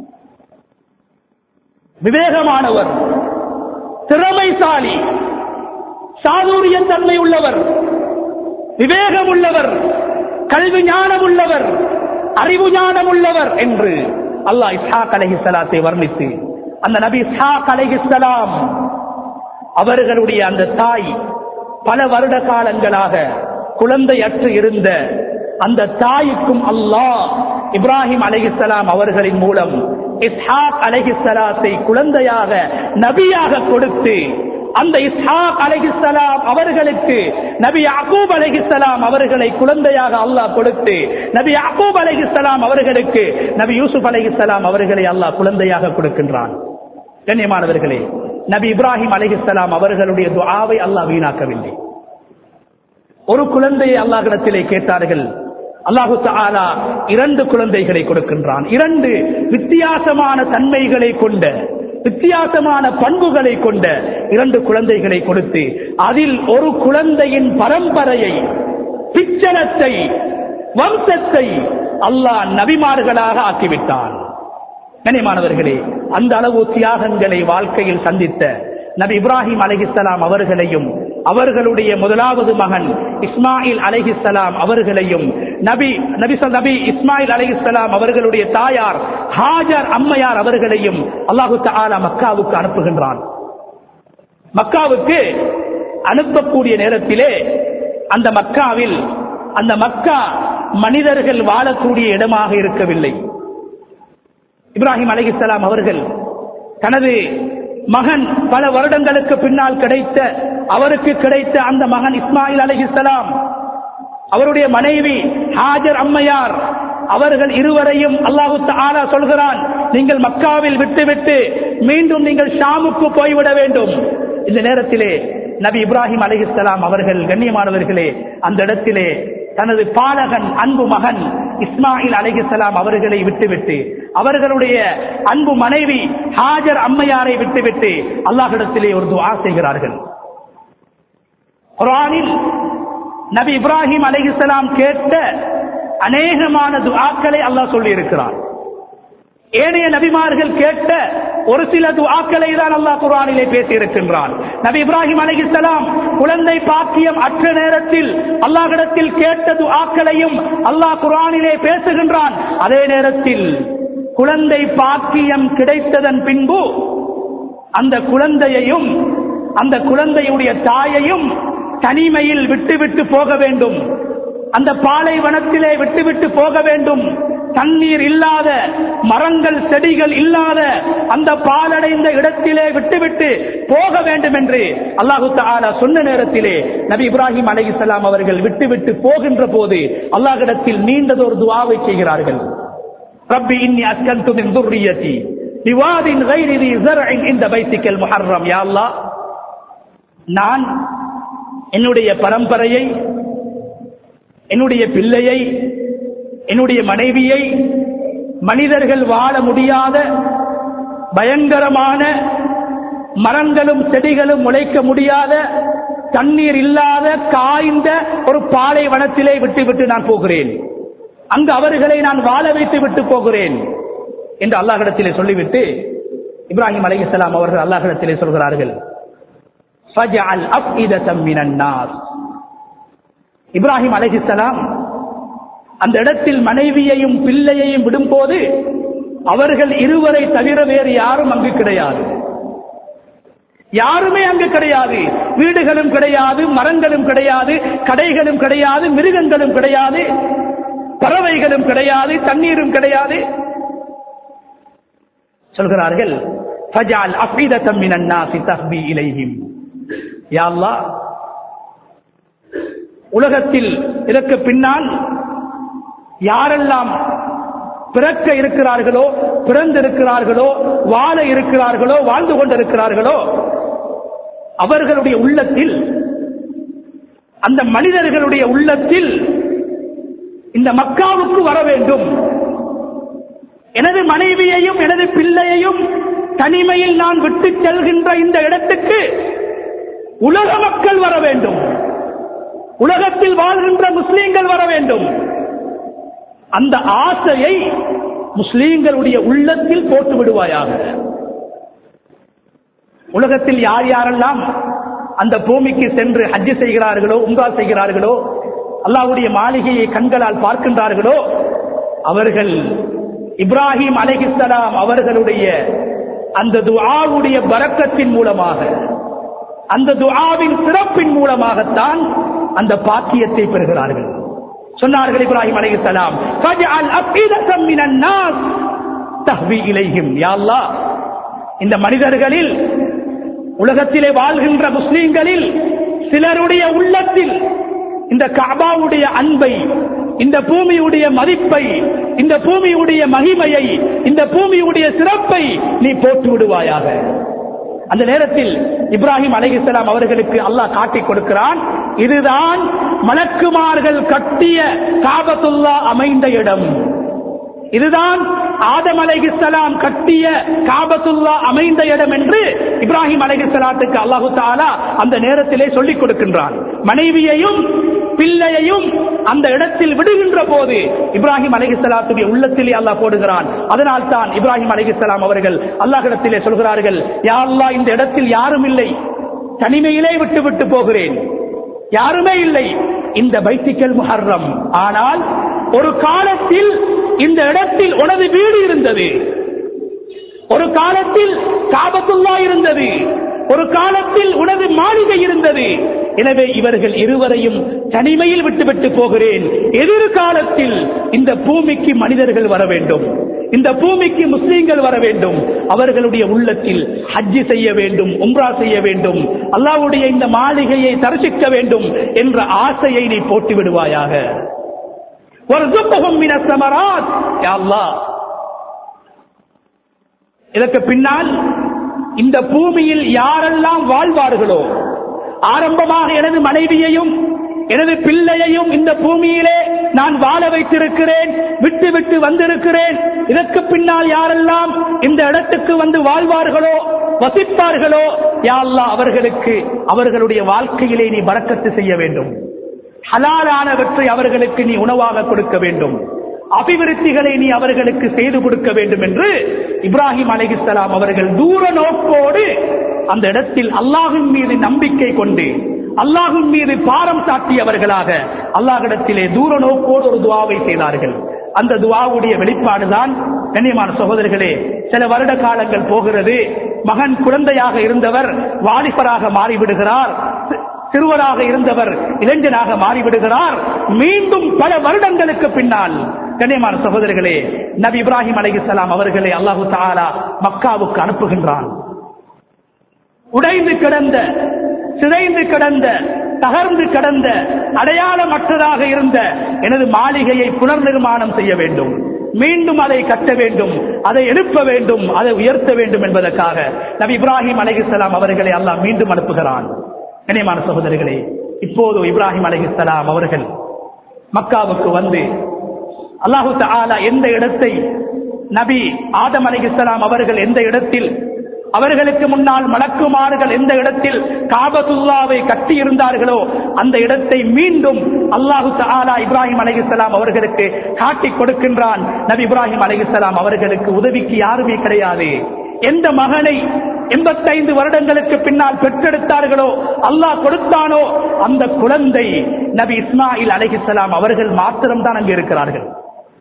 விவேகமானவர் திறமைசாலி சாதுரிய தன்மை உள்ளவர் விவேகம் உள்ளவர் கல்வி ஞானம் உள்ளவர் அறிவு ஞானம் உள்ளவர் என்று அல்லாஹ் இஸ்ஹாக் அலைஹிஸ்ஸலாத்தை வர்ணித்து அந்த நபி இஸ்ஹாக் அலைஹிஸ்ஸலாம் அவர்களுடைய அந்த தாய் பல வருட காலங்களாக குழந்தையற்று இருந்த அந்த தாய்க்கும் அல்லாஹ் இப்ராஹிம் அலைஹிஸ்ஸலாம் அவர்களின் மூலம் இஸ்ஹாக் அலைஹிஸ்ஸலாத்தை குழந்தையாக நபியாக கொடுத்து அந்த இஸ்ஹாக் அலைஹிஸ்ஸலாம் அவர்களுக்கு நபி யாக்கூப் அலைஹிஸ்ஸலாம் அவர்களை குழந்தையாக அல்லாஹ் கொடுத்து நபி யாக்கூப் அலைஹிஸ்ஸலாம் அவர்களுக்கு நபி யூசுப் அலைஹிஸ்ஸலாம் அவர்களை அல்லாஹ் குழந்தையாக கொடுக்கின்றான் கண்ணியமானவர்களே நபி இப்ராஹிம் அலைஹிஸ்ஸலாம் அவர்களுடைய துஆவை அல்லாஹ் வீணாக்கவில்லை ஒரு குழந்தையை அல்லாஹிடத்திலே கேட்டார்கள் அல்லாஹு தஆலா இரண்டு குழந்தைகளை கொடுக்கின்றான் இரண்டு வித்தியாசமான தன்மைகளை கொண்ட வித்தியாசமான பண்புகளை கொண்ட இரண்டு குழந்தைகளை கொடுத்து அதில் ஒரு குழந்தையின் பரம்பரையை பிச்சனத்தை வம்சத்தை அல்லாஹ் நபிமார்களாக ஆக்கிவிட்டான் கனிமானவர்களே அந்த அளவு தியாகங்களை வாழ்க்கையில் சந்தித்த நபி இப்ராஹிம் அலைஹிஸ்ஸலாம் அவர்களையும் அவர்களுடைய முதலாவது மகன் இஸ்மாயில் அலைஹிஸ்ஸலாம் அவர்களையும் நபி நபி சொல் நபி இஸ்மாயில் அலைஹிஸ்ஸலாம் அவர்களுடைய தாயார் ஹாஜர் அம்மையார் அவர்களையும் அல்லாஹு தஆலா மக்காவுக்கு அனுப்புகின்றான் மக்காவுக்கு அனுப்பக்கூடிய நேரத்திலே அந்த மக்காவில் அந்த மக்கா மனிதர்கள் வாழக்கூடிய இடமாக இருக்கவில்லை இப்ராஹிம் அலைஹிஸ்ஸலாம் அவர்கள் தனது மகன் பல வருடங்களுக்கு பின்னால் கிடைத்த அவருக்கு கிடைத்த அந்த மகன் இஸ்மாயில் அலைஹிஸ்ஸலாம் அவருடைய மனைவி ஹாஜர் அம்மையார் அவர்கள் இருவரையும் அல்லாஹு ஆலா சொல்கிறான் நீங்கள் மக்காவில் விட்டுவிட்டு மீண்டும் நீங்கள் ஷாமுக்கு போய்விட வேண்டும் இந்த நேரத்திலே நபி இப்ராஹிம் அலைஹிஸ்ஸலாம் அவர்கள் கண்ணியமானவர்களே அந்த இடத்திலே தனது பாலகன் அன்பு மகன் இஸ்மாயில் அலைஹிஸ்ஸலாம் அவர்களை விட்டுவிட்டு அவர்களுடைய அன்பு மனைவி ஹாஜர் அம்மையாரை விட்டுவிட்டு அல்லாஹிடத்திலே ஒரு துஆ செய்கிறார்கள் குர்ஆனில் நபி இப்ராஹிம் அலைஹிஸ்ஸலாம் கேட்ட அநேகமான துஆக்களை அல்லாஹ் சொல்லி இருக்கிறார் ஏனைய நபிமார்கள் கேட்ட ஒரு சில துஆக்களை தான் அல்லாஹ் குர்ஆனிலே பேசி இருக்கின்றான் நபி இப்ராஹிம் அலைஹிஸ்ஸலாம் குழந்தை பாக்கியம் அற்ற நேரத்தில் அல்லாஹ்விடத்தில் கேட்ட துஆக்களையும் அல்லாஹ் குர்ஆனிலே பேசுகின்றான் அதே நேரத்தில் குழந்தை பாக்கியம் கிடைத்ததன் பின்பு அந்த குழந்தையையும் அந்த குழந்தையுடைய தாயையும் தனிமையில் விட்டுவிட்டு போக வேண்டும் அந்த பாலைவனத்திலே விட்டுவிட்டு போக வேண்டும் தண்ணீர் இல்லாத மரங்கள் செடிகள் இல்லாத அந்த பாலடைந்த இடத்திலே விட்டுவிட்டு போக வேண்டும் என்று அல்லாஹு தாலா சொன்ன நேரத்திலே நபி இப்ராஹிம் அலைஹிஸ்ஸலாம் அவர்கள் விட்டுவிட்டு போகின்ற போது அல்லாஹிடத்தில் நீண்டதொரு துவாவை செய்கிறார்கள் ரப்பி இன்னி அஸ்கன்து மின் துர்ரியதி பிவாதின் கைரி தி ஸர்இன் இந்த பைத்திக்கல் முஹர்ரம் யா அல்லாஹ் நான் என்னுடைய பரம்பரையை என்னுடைய பிள்ளையை என்னுடைய மனைவியை மனிதர்கள் வாழ முடியாத பயங்கரமான மரங்களும் செடிகளும் முளைக்க முடியாத தண்ணீர் இல்லாத காய்ந்த ஒரு பாலைவனத்திலே விட்டுவிட்டு நான் போகிறேன் அங்கு அவர்களை நான் வாழ வைத்து விட்டு போகிறேன் என்று அல்லாஹிடத்திலே சொல்லிவிட்டு இப்ராஹிம் அலைஹிஸ்ஸலாம் அவர்கள் அல்லாஹிடத்திலே சொல்கிறார்கள் ஃபஜஅல் அஃஇதத்தம் மினன் நாஸ் இப்ராஹிம் அலைஹிஸ்ஸலாம் அந்த இடத்தில் மனைவியையும் பிள்ளையையும் விடும்போது அவர்கள் இருவரை தவிர வேறு யாரும் அங்கு கிடையாது யாருமே அங்கு கிடையாது வீடுகளும் கிடையாது மரங்களும் கிடையாது கடைகளும் கிடையாது மிருகங்களும் கிடையாது பறவைகளும் கிடையாது தண்ணீரும் கிடையாது சொல்கிறார்கள் ஃபஜால் அஃபீதத்தம் மினன் நாசி தஹ்பி இலைஹிம் யா அல்லாஹ் உலகத்தில் இதற்கு பின்னால் யாரெல்லாம் பிறக்க இருக்கிறார்களோ பிறந்திருக்கிறார்களோ வாழ இருக்கிறார்களோ வாழ்ந்து கொண்டிருக்கிறார்களோ அவர்களுடைய உள்ளத்தில் அந்த மனிதர்களுடைய உள்ளத்தில் இந்த மக்காவுக்கு வர வேண்டும் எனது மனைவியையும் எனது பிள்ளையையும் தனிமையில் நான் விட்டு செல்கின்ற இந்த இடத்துக்கு உலக மக்கள் வர வேண்டும் உலகத்தில் வாழ்கின்ற முஸ்லீம்கள் வர வேண்டும் அந்த ஆசையை முஸ்லீம்களுடைய உள்ளத்தில் போட்டு விடுவாயாக உலகத்தில் யார் யாரெல்லாம் அந்த பூமிக்கு சென்று ஹஜ்ஜு செய்கிறார்களோ உம்ரா செய்கிறார்களோ அல்லாஹ்வுடைய மாளிகையை கண்களால் பார்க்கின்றார்களோ அவர்கள் இப்ராஹிம் அலைஹிஸ்ஸலாம் அவர்களுடைய அந்த துஆவுடைய பரக்கத்தின் மூலமாக அந்த துஆவின் சிறப்பின் மூலமாகத்தான் அந்த பாக்கியத்தை பெறுகிறார்கள் சொன்னார்கள் இப்ராஹிம் அலைஹிஸ்ஸலாம் ஃபஜஅல் அஃபீதத்தம் மினன் நாஸ் தஹ்வி இலைஹிம் யா அல்லாஹ் இந்த மனிதர்களில் உலகத்திலே வாழ்கின்ற முஸ்லிம்களில் சிலருடைய உள்ளத்தில் இந்த கபாவுடைய அன்பை இந்த பூமியுடைய மதிப்பை இந்த பூமியுடைய மகிமையை இந்த பூமியுடைய சிறப்பை நீ போட்டு விடுவாயாக அந்த நேரத்தில் இப்ராஹிம் அலைஹிஸ்ஸலாம் அவர்களுக்கு அல்லாஹ் காட்டிக் கொடுக்கிறான் இதுதான் மலக்குமார்கள் கட்டிய காபத்துல்லா அமைந்த இடம் இதுதான் ஆதம் அலைஹிஸ்ஸலாம் கட்டிய காபத்துல்லா அமைந்த இடம் என்று இப்ராஹிம் அலைஹிஸ்ஸலாத்துக்கு அல்லாஹு தாலா அந்த நேரத்திலே சொல்லிக் கொடுக்கின்றான் மனைவியையும் பிள்ளையையும் அந்த இடத்தில் விடுகின்ற போது இப்ராஹிம் அலைஹிஸ்ஸலாத்துடைய உள்ளத்திலே அல்லாஹ் போடுகிறான் அதனால் தான் இப்ராஹிம் அலைஹிஸ்ஸலாம் அவர்கள் அல்லாஹ்விடத்திலே சொல்கிறார்கள் யா அல்லாஹ் இந்த இடத்தில் யாரும் இல்லை தனிமையிலே விட்டு விட்டு போகிறேன் யாருமே இல்லை இந்த பைத்திக்கல் முஹர்ரம் ஆனால் ஒரு காலத்தில் இந்த இடத்தில் உனது வீடு இருந்தது ஒரு காலத்தில் காபத்துல்லா இருந்தது ஒரு காலத்தில் உனது மாளிகை இருந்தது எனவே இவர்கள் இருவரையும் தனிமையில் விட்டுவிட்டு போகிறேன் எதிர்காலத்தில் இந்த பூமிக்கு மனிதர்கள் வர வேண்டும் இந்த பூமிக்கு முஸ்லீம்கள் வர வேண்டும் அவர்களுடைய உள்ளத்தில் ஹஜ்ஜி செய்ய வேண்டும் உம்ரா செய்ய வேண்டும் அல்லாஹ்வுடைய இந்த மாளிகையை தரிசிக்க வேண்டும் என்ற ஆசையை நீ போட்டு விடுவாயாக வர்சுக்ஹும் மினஸ் ஸமராத் யா அல்லாஹ் இதற்கு பின்னால் இந்த பூமியில் யாரெல்லாம் வாழ்வார்களோ ஆரம்பமாக எனது மனைவியையும் எனது பிள்ளையையும் இந்த பூமியிலே நான் வாழ வைத்திருக்கிறேன் விட்டு விட்டு வந்திருக்கிறேன் இதற்கு பின்னால் யாரெல்லாம் இந்த இடத்துக்கு வந்து வாழ்வார்களோ வசிப்பார்களோ யா அல்லாஹ் அவர்களுக்கு அவர்களுடைய வாழ்க்கையிலே நீ பறக்கத்து செய்ய வேண்டும் ஹலாலானவற்றை அவர்களுக்கு நீ உணவாக கொடுக்க வேண்டும் அபிவிருத்திகளை நீ அவர்களுக்கு செய்து கொடுக்க வேண்டும் என்று இப்ராஹிம் அலைஹிஸ்ஸலாம் அவர்கள் தூர நோக்கோடு அந்த இடத்தில் அல்லாஹின் மீது நம்பிக்கை கொண்டு அல்லாஹின் மீது பாரம் சாட்டியவர்களாக அல்லாஹிடத்திலே தூர நோக்கோடு ஒரு துவாவை செய்தார்கள் அந்த துவாவுடைய வெளிப்பாடுதான் கண்ணியமான சகோதரர்களே சில வருட காலங்கள் போகிறது மகன் குழந்தையாக இருந்தவர் வாலிபராக மாறிவிடுகிறார் சிறுவராக இருந்தவர் இளைஞனாக மாறிவிடுகிறார் மீண்டும் பல வருடங்களுக்கு பின்னால் கண்ணியமான சகோதரர்களே நபி இப்ராஹிம் அலைஹிஸ்ஸலாம் அவர்களை அல்லாஹு தாலா மக்காவுக்கு அனுப்புகின்றான் உடைந்து கிடந்த சிதைந்து கிடந்த தகர்ந்து கிடந்த அடையாளமற்றதாக இருந்த எனது மாளிகையை புனர் நிர்மாணம் செய்ய வேண்டும் மீண்டும் அதை கட்ட வேண்டும் அதை எழுப்ப வேண்டும் அதை உயர்த்த வேண்டும் என்பதற்காக நபி இப்ராஹிம் அலைஹிஸ்ஸலாம் அவர்களை அல்லாஹ் மீண்டும் அனுப்புகிறான் கனியமான சகோதரிகளே இப்போது இப்ராஹிம் அலைஹிஸ்ஸலாம் அவர்கள் மக்காவுக்கு வந்து அல்லாஹு தஆலா எந்த இடத்தை நபி ஆதம் அலைஹிஸ்ஸலாம் அவர்கள் எந்த இடத்தில் அவர்களுக்கு முன்னால் மலக்குமார்கள் எந்த இடத்தில் காபத்துல்லாவை கட்டி இருந்தார்களோ அந்த இடத்தை மீண்டும் அல்லாஹு தஆலா இப்ராஹிம் அலைஹிஸ்ஸலாம் அவர்களுக்கு காட்டிக் கொடுக்கின்றான் நபி இப்ராஹிம் அலைஹிஸ்ஸலாம் அவர்களுக்கு உதவிக்கு யாருமே கிடையாது எந்த மகனை எண்பத்தைந்து வருடங்களுக்கு பின்னால் பெற்றெடுத்தார்களோ அல்லாஹ் கொடுத்தானோ அந்த குழந்தை நபி இஸ்மாயில் அலைஹிஸ்ஸலாம் அவர்கள் மாத்திரம்தான் அங்கு இருக்கிறார்கள்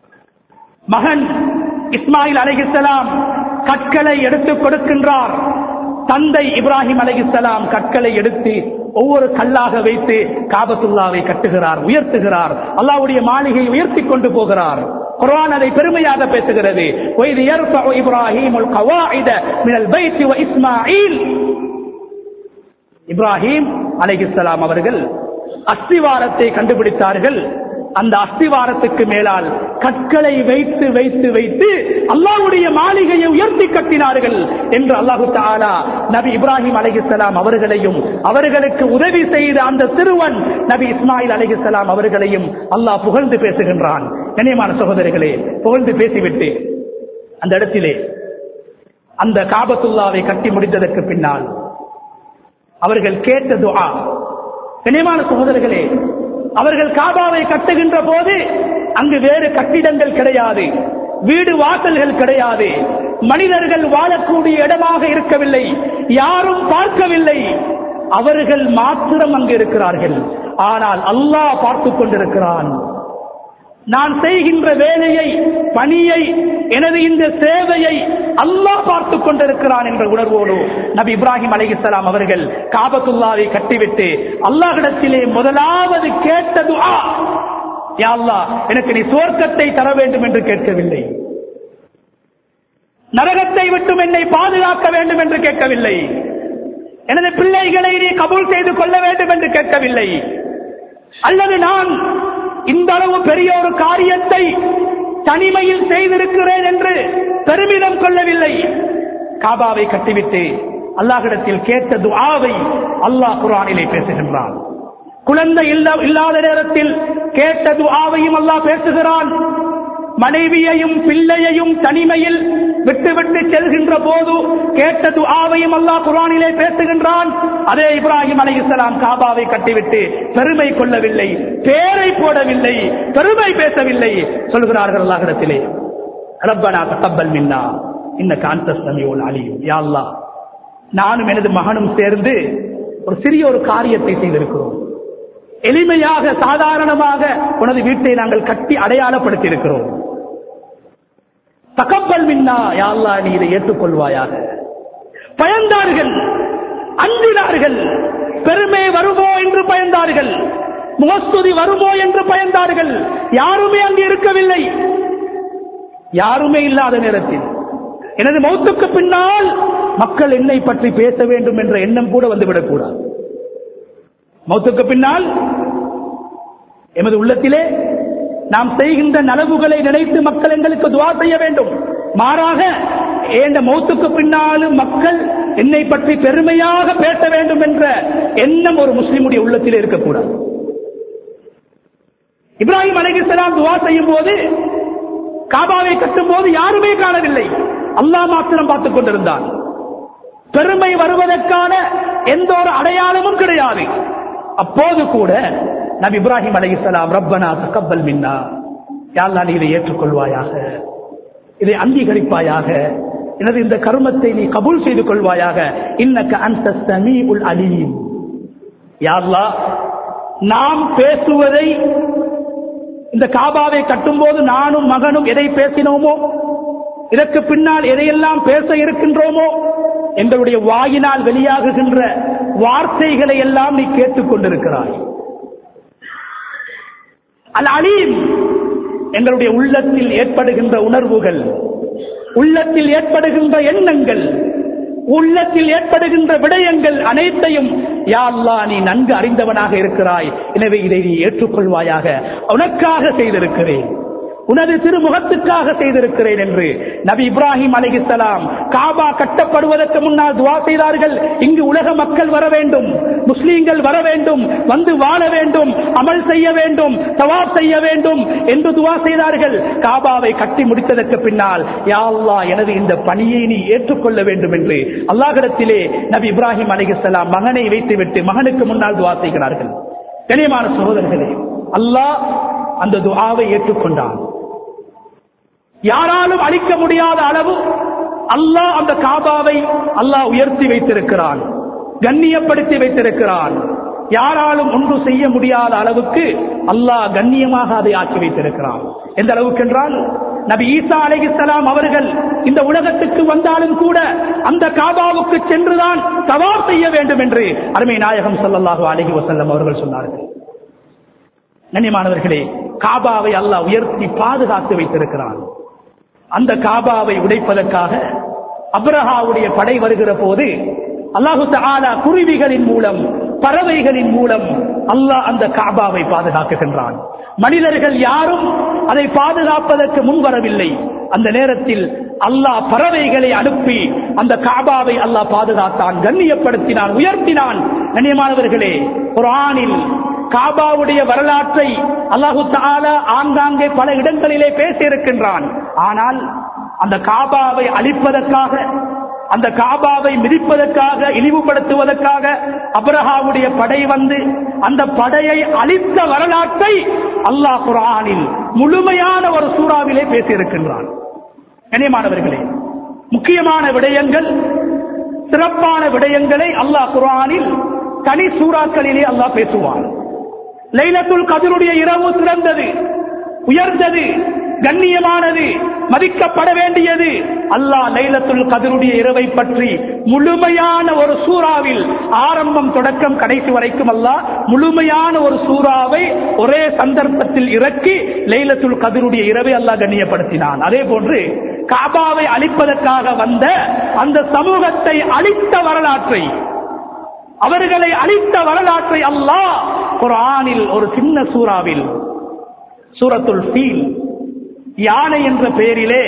மகன் இஸ்மாயில் அலைஹிஸ்ஸலாம் கற்களை எடுத்து கொடுக்கின்றார் தந்தை இப்ராஹிம் அலைஹிஸ்ஸலாம் கற்களை எடுத்து ஒவ்வொரு கல்லாக வைத்து காபத்துல்லாவை கட்டுகிறார் உயர்த்துகிறார் அல்லாஹ்வுடைய மாளிகையை உயர்த்தி கொண்டு போகிறார் குர்ஆன் அதை பெருமையாக பேசுகிறது وَإِذْ يَرْفَعُ إِبْرَاهِيمُ الْقَوَاعِدَ مِنَ الْبَيْتِ وَإِسْمَاعِيلُ இப்ராஹிம் அலைஹிஸ்ஸலாம் அவர்கள் அஸ்திவாரத்தை கண்டுபிடித்தார்கள் அந்த அஸ்திவாரத்துக்கு மேலால் கற்களை வைத்து வைத்து வைத்து அல்லாஹ்வுடைய மாளிகையை உயர்த்தி கட்டினார்கள் என்று அல்லாஹு தாலா நபி இப்ராஹிம் அலைஹிஸ்ஸலாம் அவர்களையும் அவர்களுக்கு உதவி செய்த அந்த சிறுவன் நபி இஸ்மாயில் அலைஹிஸ்ஸலாம் அவர்களையும் அல்லாஹ் புகழ்ந்து பேசுகின்றான் கண்ணியமான சகோதரிகளே புகழ்ந்து பேசிவிட்டு அந்த இடத்திலே அந்த காபத்துல்லாவை கட்டி முடித்ததற்கு பின்னால் அவர்கள் கேட்ட துஆ கண்ணியமான சகோதரர்களே அவர்கள் காபாவை கட்டுகின்ற போது அங்கு வேறு கட்டிடங்கள் கிடையாது வீடு வாசல்கள் கிடையாது மனிதர்கள் வாழக்கூடிய இடமாக இருக்கவில்லை யாரும் பார்க்கவில்லை அவர்கள் மாத்திரம் அங்கு இருக்கிறார்கள் ஆனால் அல்லாஹ் பார்த்து கொண்டிருக்கிறான் நான் செய்கின்ற வேலையை பணியை எனது இந்த சேவையை அல்லாஹ் பார்த்துக் கொண்டிருக்கிறான் என்ற உணர்வோடு நபி இப்ராஹிம் அலைஹிஸ்ஸலாம் அவர்கள் காபத்துல்லாவை கட்டிவிட்டு அல்லாஹ்விடத்திலே முதலாவது கேட்டது யா அல்லாஹ் எனக்கு நீ சுவர்க்கத்தை தர வேண்டும் என்று கேட்கவில்லை நரகத்தை விட்டும் என்னை பாதுகாக்க வேண்டும் என்று கேட்கவில்லை எனது பிள்ளைகளை நீ கபூல் செய்து கொள்ள வேண்டும் என்று கேட்கவில்லை அல்லது நான் இந்த அளவு பெரிய ஒரு காரியத்தை தனிமையில் செய்திருக்கிறேன் என்று பெருமிதம் கொள்ளவில்லை காபாவை கட்டிவிட்டு அல்லாஹிடத்தில் கேட்ட துஆவை அல்லாஹ் குரானிலே பேசுகின்றான் குழந்தை இல்லா- இல்லாத நேரத்தில் கேட்ட துஆவையும் அல்லாஹ் பேசுகிறான் மனைவியையும் பிள்ளையையும் தனிமையில் விட்டுவிட்டு செல்கின்ற போது கேட்ட துஆவையும் அல்லாஹ் குரானிலே பேசுகின்றான் அதே இப்ராஹிம் அலைஹிஸ்ஸலாம் காபாவை கட்டிவிட்டு பெருமை கொள்ளவில்லை பேரை போடவில்லை பெருமை பேசவில்லை சொல்கிறார்கள் அல்லாஹிடத்திலே ரப்பனா தகப்பல் மின்னா இன்ன காந்த சமியோல் அலியும் யா அல்லாஹ் நானும் எனது மகனும் சேர்ந்து ஒரு சிறிய ஒரு காரியத்தை செய்திருக்கிறோம் எளிமையாக சாதாரணமாக உனது வீட்டை நாங்கள் கட்டி அடையாளப்படுத்தி இருக்கிறோம் தகப்பல் மின்னா யா அல்லாஹ் நீ இதை ஏற்றுக்கொள்வாயாக பயந்தார்கள் அஞ்சினார்கள் பெருமை வருமோ என்று பயந்தார்கள் முகஸ்துதி வருமோ என்று பயந்தார்கள் யாருமே அங்கு இருக்கவில்லை யாருமே இல்லாத நேரத்தில் எனது மௌத்துக்கு பின்னால் மக்கள் என்னை பற்றி பேச வேண்டும் என்ற எண்ணம் கூட வந்துவிடக் கூடாது மௌத்துக்கு பின்னால் எமது உள்ளத்திலே நாம் செய்கின்ற நலவுகளை நினைத்து மக்கள் எங்களுக்கு துவா செய்ய வேண்டும் மாறாக இந்த மௌத்துக்கு பின்னாலும் மக்கள் என்னை பற்றி பெருமையாக பேச வேண்டும் என்ற எண்ணம் ஒரு முஸ்லிமுடைய உள்ளத்திலே இருக்கக்கூடாது இப்ராஹிம் அலைஹிஸ்ஸலாம் துவா செய்யும் போது காபாவை கட்டும் போது யாருமே காணவில்லை அல்லாஹ் மாத்திரம் பார்த்துக் கொண்டிருந்தான் பெருமை வருவதற்கான எந்த ஒரு அடையாளமும் கிடையாது அப்போது கூட நபி இப்ராஹிம் அலைஹிஸ்ஸலாம் ரப்பனா தகப்பல் மின்னா யா அல்லாஹ் நீ இதை ஏற்றுக்கொள்வாயாக இதை அங்கீகரிப்பாயாக எனது இந்த கருமத்தை நீ கபூல் செய்து கொள்வாயாக இன்னக்க அந்த சமீஉல் அலீம் யா அல்லாஹ் நாம் பேசுவதை இந்த காபாவை கட்டும்போது நானும் மகனும் எதை பேசினோமோ இதற்கு பின்னால் எதையெல்லாம் பேச இருக்கின்றோமோ எங்களுடைய வாயினால் வெளியாகுகின்ற வார்த்தைகளை எல்லாம் நீ கேட்டுக் கொண்டிருக்கிறாய் அல் அலீம் எங்களுடைய உள்ளத்தில் ஏற்படுகின்ற உணர்வுகள் உள்ளத்தில் ஏற்படுகின்ற எண்ணங்கள் உள்ளத்தில் ஏற்படுகின்ற விடயங்கள் அனைத்தையும் யா அல்லாஹ் நீ நன்கு அறிந்தவனாக இருக்கிறாய் எனவே இதை நீ ஏற்றுக்கொள்வாயாக உனக்காக செய்திருக்கிறேன் உனது திருமுகத்துக்காக செய்திருக்கிறேன் என்று நபி இப்ராஹிம் அலைஹிஸ்ஸலாம் காபா கட்டப்படுவதற்கு முன்னால் துவா செய்தார்கள் இங்கு உலக மக்கள் வர வேண்டும் முஸ்லீம்கள் வர வேண்டும் வந்து வாழ வேண்டும் அமல் செய்ய வேண்டும் தவாப் செய்ய வேண்டும் என்று துவா செய்தார்கள் காபாவை கட்டி முடித்ததற்கு பின்னால் யா அல்லாஹ் எனது இந்த பணியை நீ ஏற்றுக்கொள்ள வேண்டும் என்று அல்லாஹிடத்திலே நபி இப்ராஹிம் அலைஹிஸ்ஸலாம் மகனை வைத்துவிட்டு மகனுக்கு முன்னால் துவா செய்கிறார்கள் கனியமான சகோதரர்களே அல்லாஹ் அந்த துஆவை ஏற்றுக்கொண்டான் யாராலும் அழிக்க முடியாத அளவு அல்லாஹ் அந்த காபாவை அல்லாஹ் உயர்த்தி வைத்திருக்கிறான் கண்ணியப்படுத்தி வைத்திருக்கிறான் யாராலும் ஒன்று செய்ய முடியாத அளவுக்கு அல்லாஹ் கண்ணியமாக அதை ஆக்கி வைத்திருக்கிறான் எந்த அளவுக்கு என்றால் நபி ஈசா அலைஹிஸ்ஸலாம் அவர்கள் இந்த உலகத்துக்கு வந்தாலும் கூட அந்த காபாவுக்கு சென்றுதான் தவாப் செய்ய வேண்டும் என்று அருமை நாயகம் ஸல்லல்லாஹு அலைஹி வஸல்லம் அவர்கள் சொன்னார்கள் கண்ணியமானவர்களே காபாவை அல்லாஹ் உயர்த்தி பாதுகாத்து வைத்திருக்கிறான் அந்த காபாவை உடைப்பதற்காக அப்ரஹாவுடைய படை வருகிற போது அல்லாஹு தஆலா குருவிகளின் மூலம் பறவைகளின் மூலம் அல்லாஹ் அந்த காபாவை பாதுகாக்குகின்றான் மனிதர்கள் யாரும் அதை பாதுகாப்பதற்கு முன்வரவில்லை அந்த நேரத்தில் அல்லாஹ் பறவைகளை அனுப்பி அந்த காபாவை அல்லாஹ் பாதுகாத்தான் கண்ணியப்படுத்தினான் உயர்த்தினான் கண்ணியமானவர்களே குர்ஆனில் காபாவுடைய வரலாற்றை அல்லாஹு தாலா ஆங்காங்கே பல இடங்களிலே பேசியிருக்கின்றான் ஆனால் அந்த காபாவை அழிப்பதற்காக அந்த காபாவை மிதிப்பதற்காக இழிவுபடுத்துவதற்காக அப்ரஹாவுடைய படை வந்து அந்த படையை அழித்த வரலாற்றை அல்லாஹ் குரானில் முழுமையான ஒரு சூறாவிலே பேசியிருக்கின்றான் கண்ணியமானவர்களே முக்கியமான விடயங்கள் சிறப்பான விடயங்களை அல்லாஹ் குரானில் தனி சூறாக்களிலே அல்லாஹ் பேசுவான் லைலத்துல் கதிருடைய இரவு சிறந்தது உயர்ந்தது கண்ணியமானது மதிக்கப்பட வேண்டியது அல்லாஹ் லைலத்துல் கதிருடைய இரவை பற்றி முழுமையான ஒரு சூறாவில் ஆரம்பம் தொடக்கம் கடைசி வரைக்கும் அல்லாஹ் முழுமையான ஒரு சூறாவை ஒரே சந்தர்ப்பத்தில் இறக்கி லைலத்துல் கதிருடைய இரவை அல்லாஹ் கண்ணியப்படுத்தினான் அதே போன்று காபாவை அழிப்பதற்காக வந்த அந்த சமூகத்தை அழித்த வரலாற்றை அவர்களை அழித்த வரலாற்றை அல்லாஹ் குர்ஆனில் ஒரு சின்ன சூறாவில் சூரத்துல் ஃபீல் யானை என்ற பெயரிலே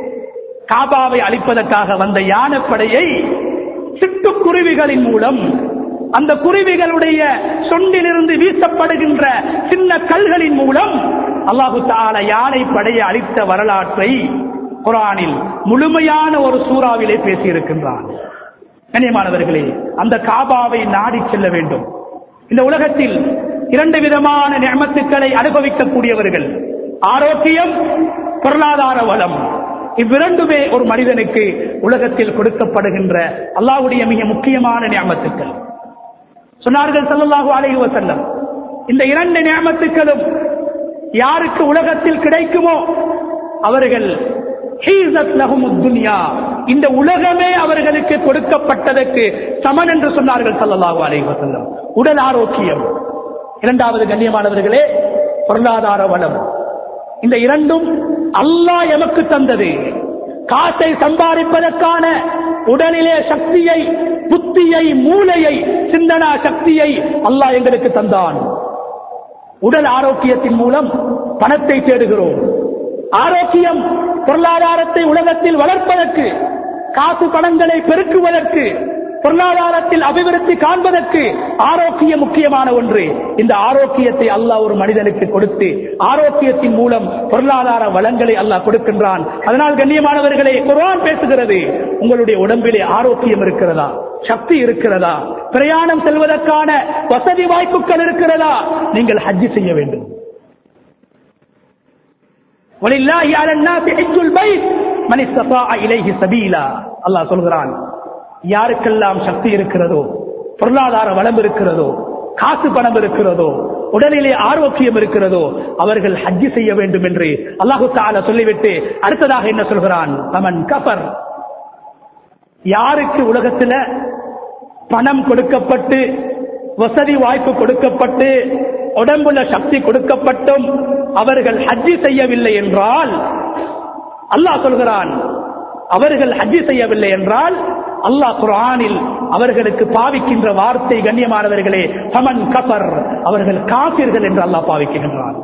காபாவை அழிப்பதற்காக வந்த யானைப்படையை சிட்டுக்குருவிகளின் மூலம் அந்த குருவிகளுடைய சொண்டிலிருந்து வீசப்படுகின்ற சின்ன கல்களின் மூலம் அல்லாஹு தால யானை படையை அழித்த வரலாற்றை குரானில் முழுமையான ஒரு சூறாவிலே பேசியிருக்கின்றான் கண்ணியமானவர்களே அந்த காபாவை நாடி செல்ல வேண்டும் இந்த உலகத்தில் இரண்டு விதமான நியமத்துக்களை அனுபவிக்கக்கூடியவர்கள் ஆரோக்கியம் பொருளாதார வளம் இவ்விரண்டுமே ஒரு மனிதனுக்கு உலகத்தில் கொடுக்கப்படுகின்ற அல்லாஹ்வுடைய மிக முக்கியமான நியமத்துக்கள் சொன்னார்கள் ஸல்லல்லாஹு அலைஹி வஸல்லம் இந்த இரண்டு நியமத்துக்களும் யாருக்கு உலகத்தில் கிடைக்குமோ அவர்கள் ஹீஸத் லஹுமுத் துன்யா இந்த உலகமே அவர்களுக்கு கொடுக்கப்பட்டதற்கு சமன் என்று சொன்னார்கள் ஸல்லல்லாஹு அலைஹி வஸல்லம் உடல் ஆரோக்கியம் இரண்டாவது கண்ணியமானவர்களே பொருளாதார வளம் இந்த இரண்டும் அல்லாஹ் எமக்கு தந்தது காசை சம்பாதிப்பதற்கான உடலிலே சக்தியை புத்தியை மூளையை சிந்தனா சக்தியை அல்லாஹ் எங்களுக்கு தந்தான் உடல் ஆரோக்கியத்தின் மூலம் பணத்தை தேடுகிறோம் ஆரோக்கியம் பொருளாதாரத்தை உலகத்தில் வளர்ப்பதற்கு காசு பணங்களை பெருக்குவதற்கு பொருளாதாரத்தில் அபிவிருத்தி காண்பதற்கு ஆரோக்கியம் முக்கியமான ஒன்று இந்த ஆரோக்கியத்தை அல்லாஹ் ஒரு மனிதனுக்கு கொடுத்து ஆரோக்கியத்தின் மூலம் பொருளாதார வளங்களை அல்லாஹ் கொடுக்கின்றான் அதனால் கண்ணியமானவர்களே குர்ஆன் பேசுகிறது உங்களுடைய உடம்பிலே ஆரோக்கியம் இருக்கிறதா சக்தி இருக்கிறதா பிரயாணம் செல்வதற்கான வசதி வாய்ப்புகள் இருக்கிறதா நீங்கள் ஹஜ்ஜி செய்ய வேண்டும் வலில்லாஹி அலன் நாஸி ஹஜ்ஜுல் பைத் மன் இஸ்தஃபாஅ இலைஹி சபீலா அல்லாஹ் சொல்கிறான் யாருக்கெல்லாம் சக்தி இருக்கிறதோ பொருளாதார வளம் இருக்கிறதோ காசு பணம் இருக்கிறதோ உடலிலே ஆரோக்கியம் இருக்கிறதோ அவர்கள் ஹஜ்ஜி செய்ய வேண்டும் என்று அல்லாஹு தாலா சொல்லிவிட்டு அடுத்ததாக என்ன சொல்கிறான் அவன் கபர் யாருக்கு உலகத்துல பணம் கொடுக்கப்பட்டு வசதி வாய்ப்பு கொடுக்கப்பட்டு உடம்புல சக்தி கொடுக்கப்பட்டும் அவர்கள் ஹஜ்ஜி செய்யவில்லை என்றால் அல்லாஹ் சொல்கிறான் அவர்கள் ஹஜ்ஜி செய்யவில்லை என்றால் அல்லாஹ் குர்ஆனில் அவர்களுக்கு பாவிக்கின்ற வார்த்தை கண்ணியமானவர்களே சமன் கபர் அவர்கள் காப்பீர்கள் என்று அல்லாஹ் பாவிக்கின்றான்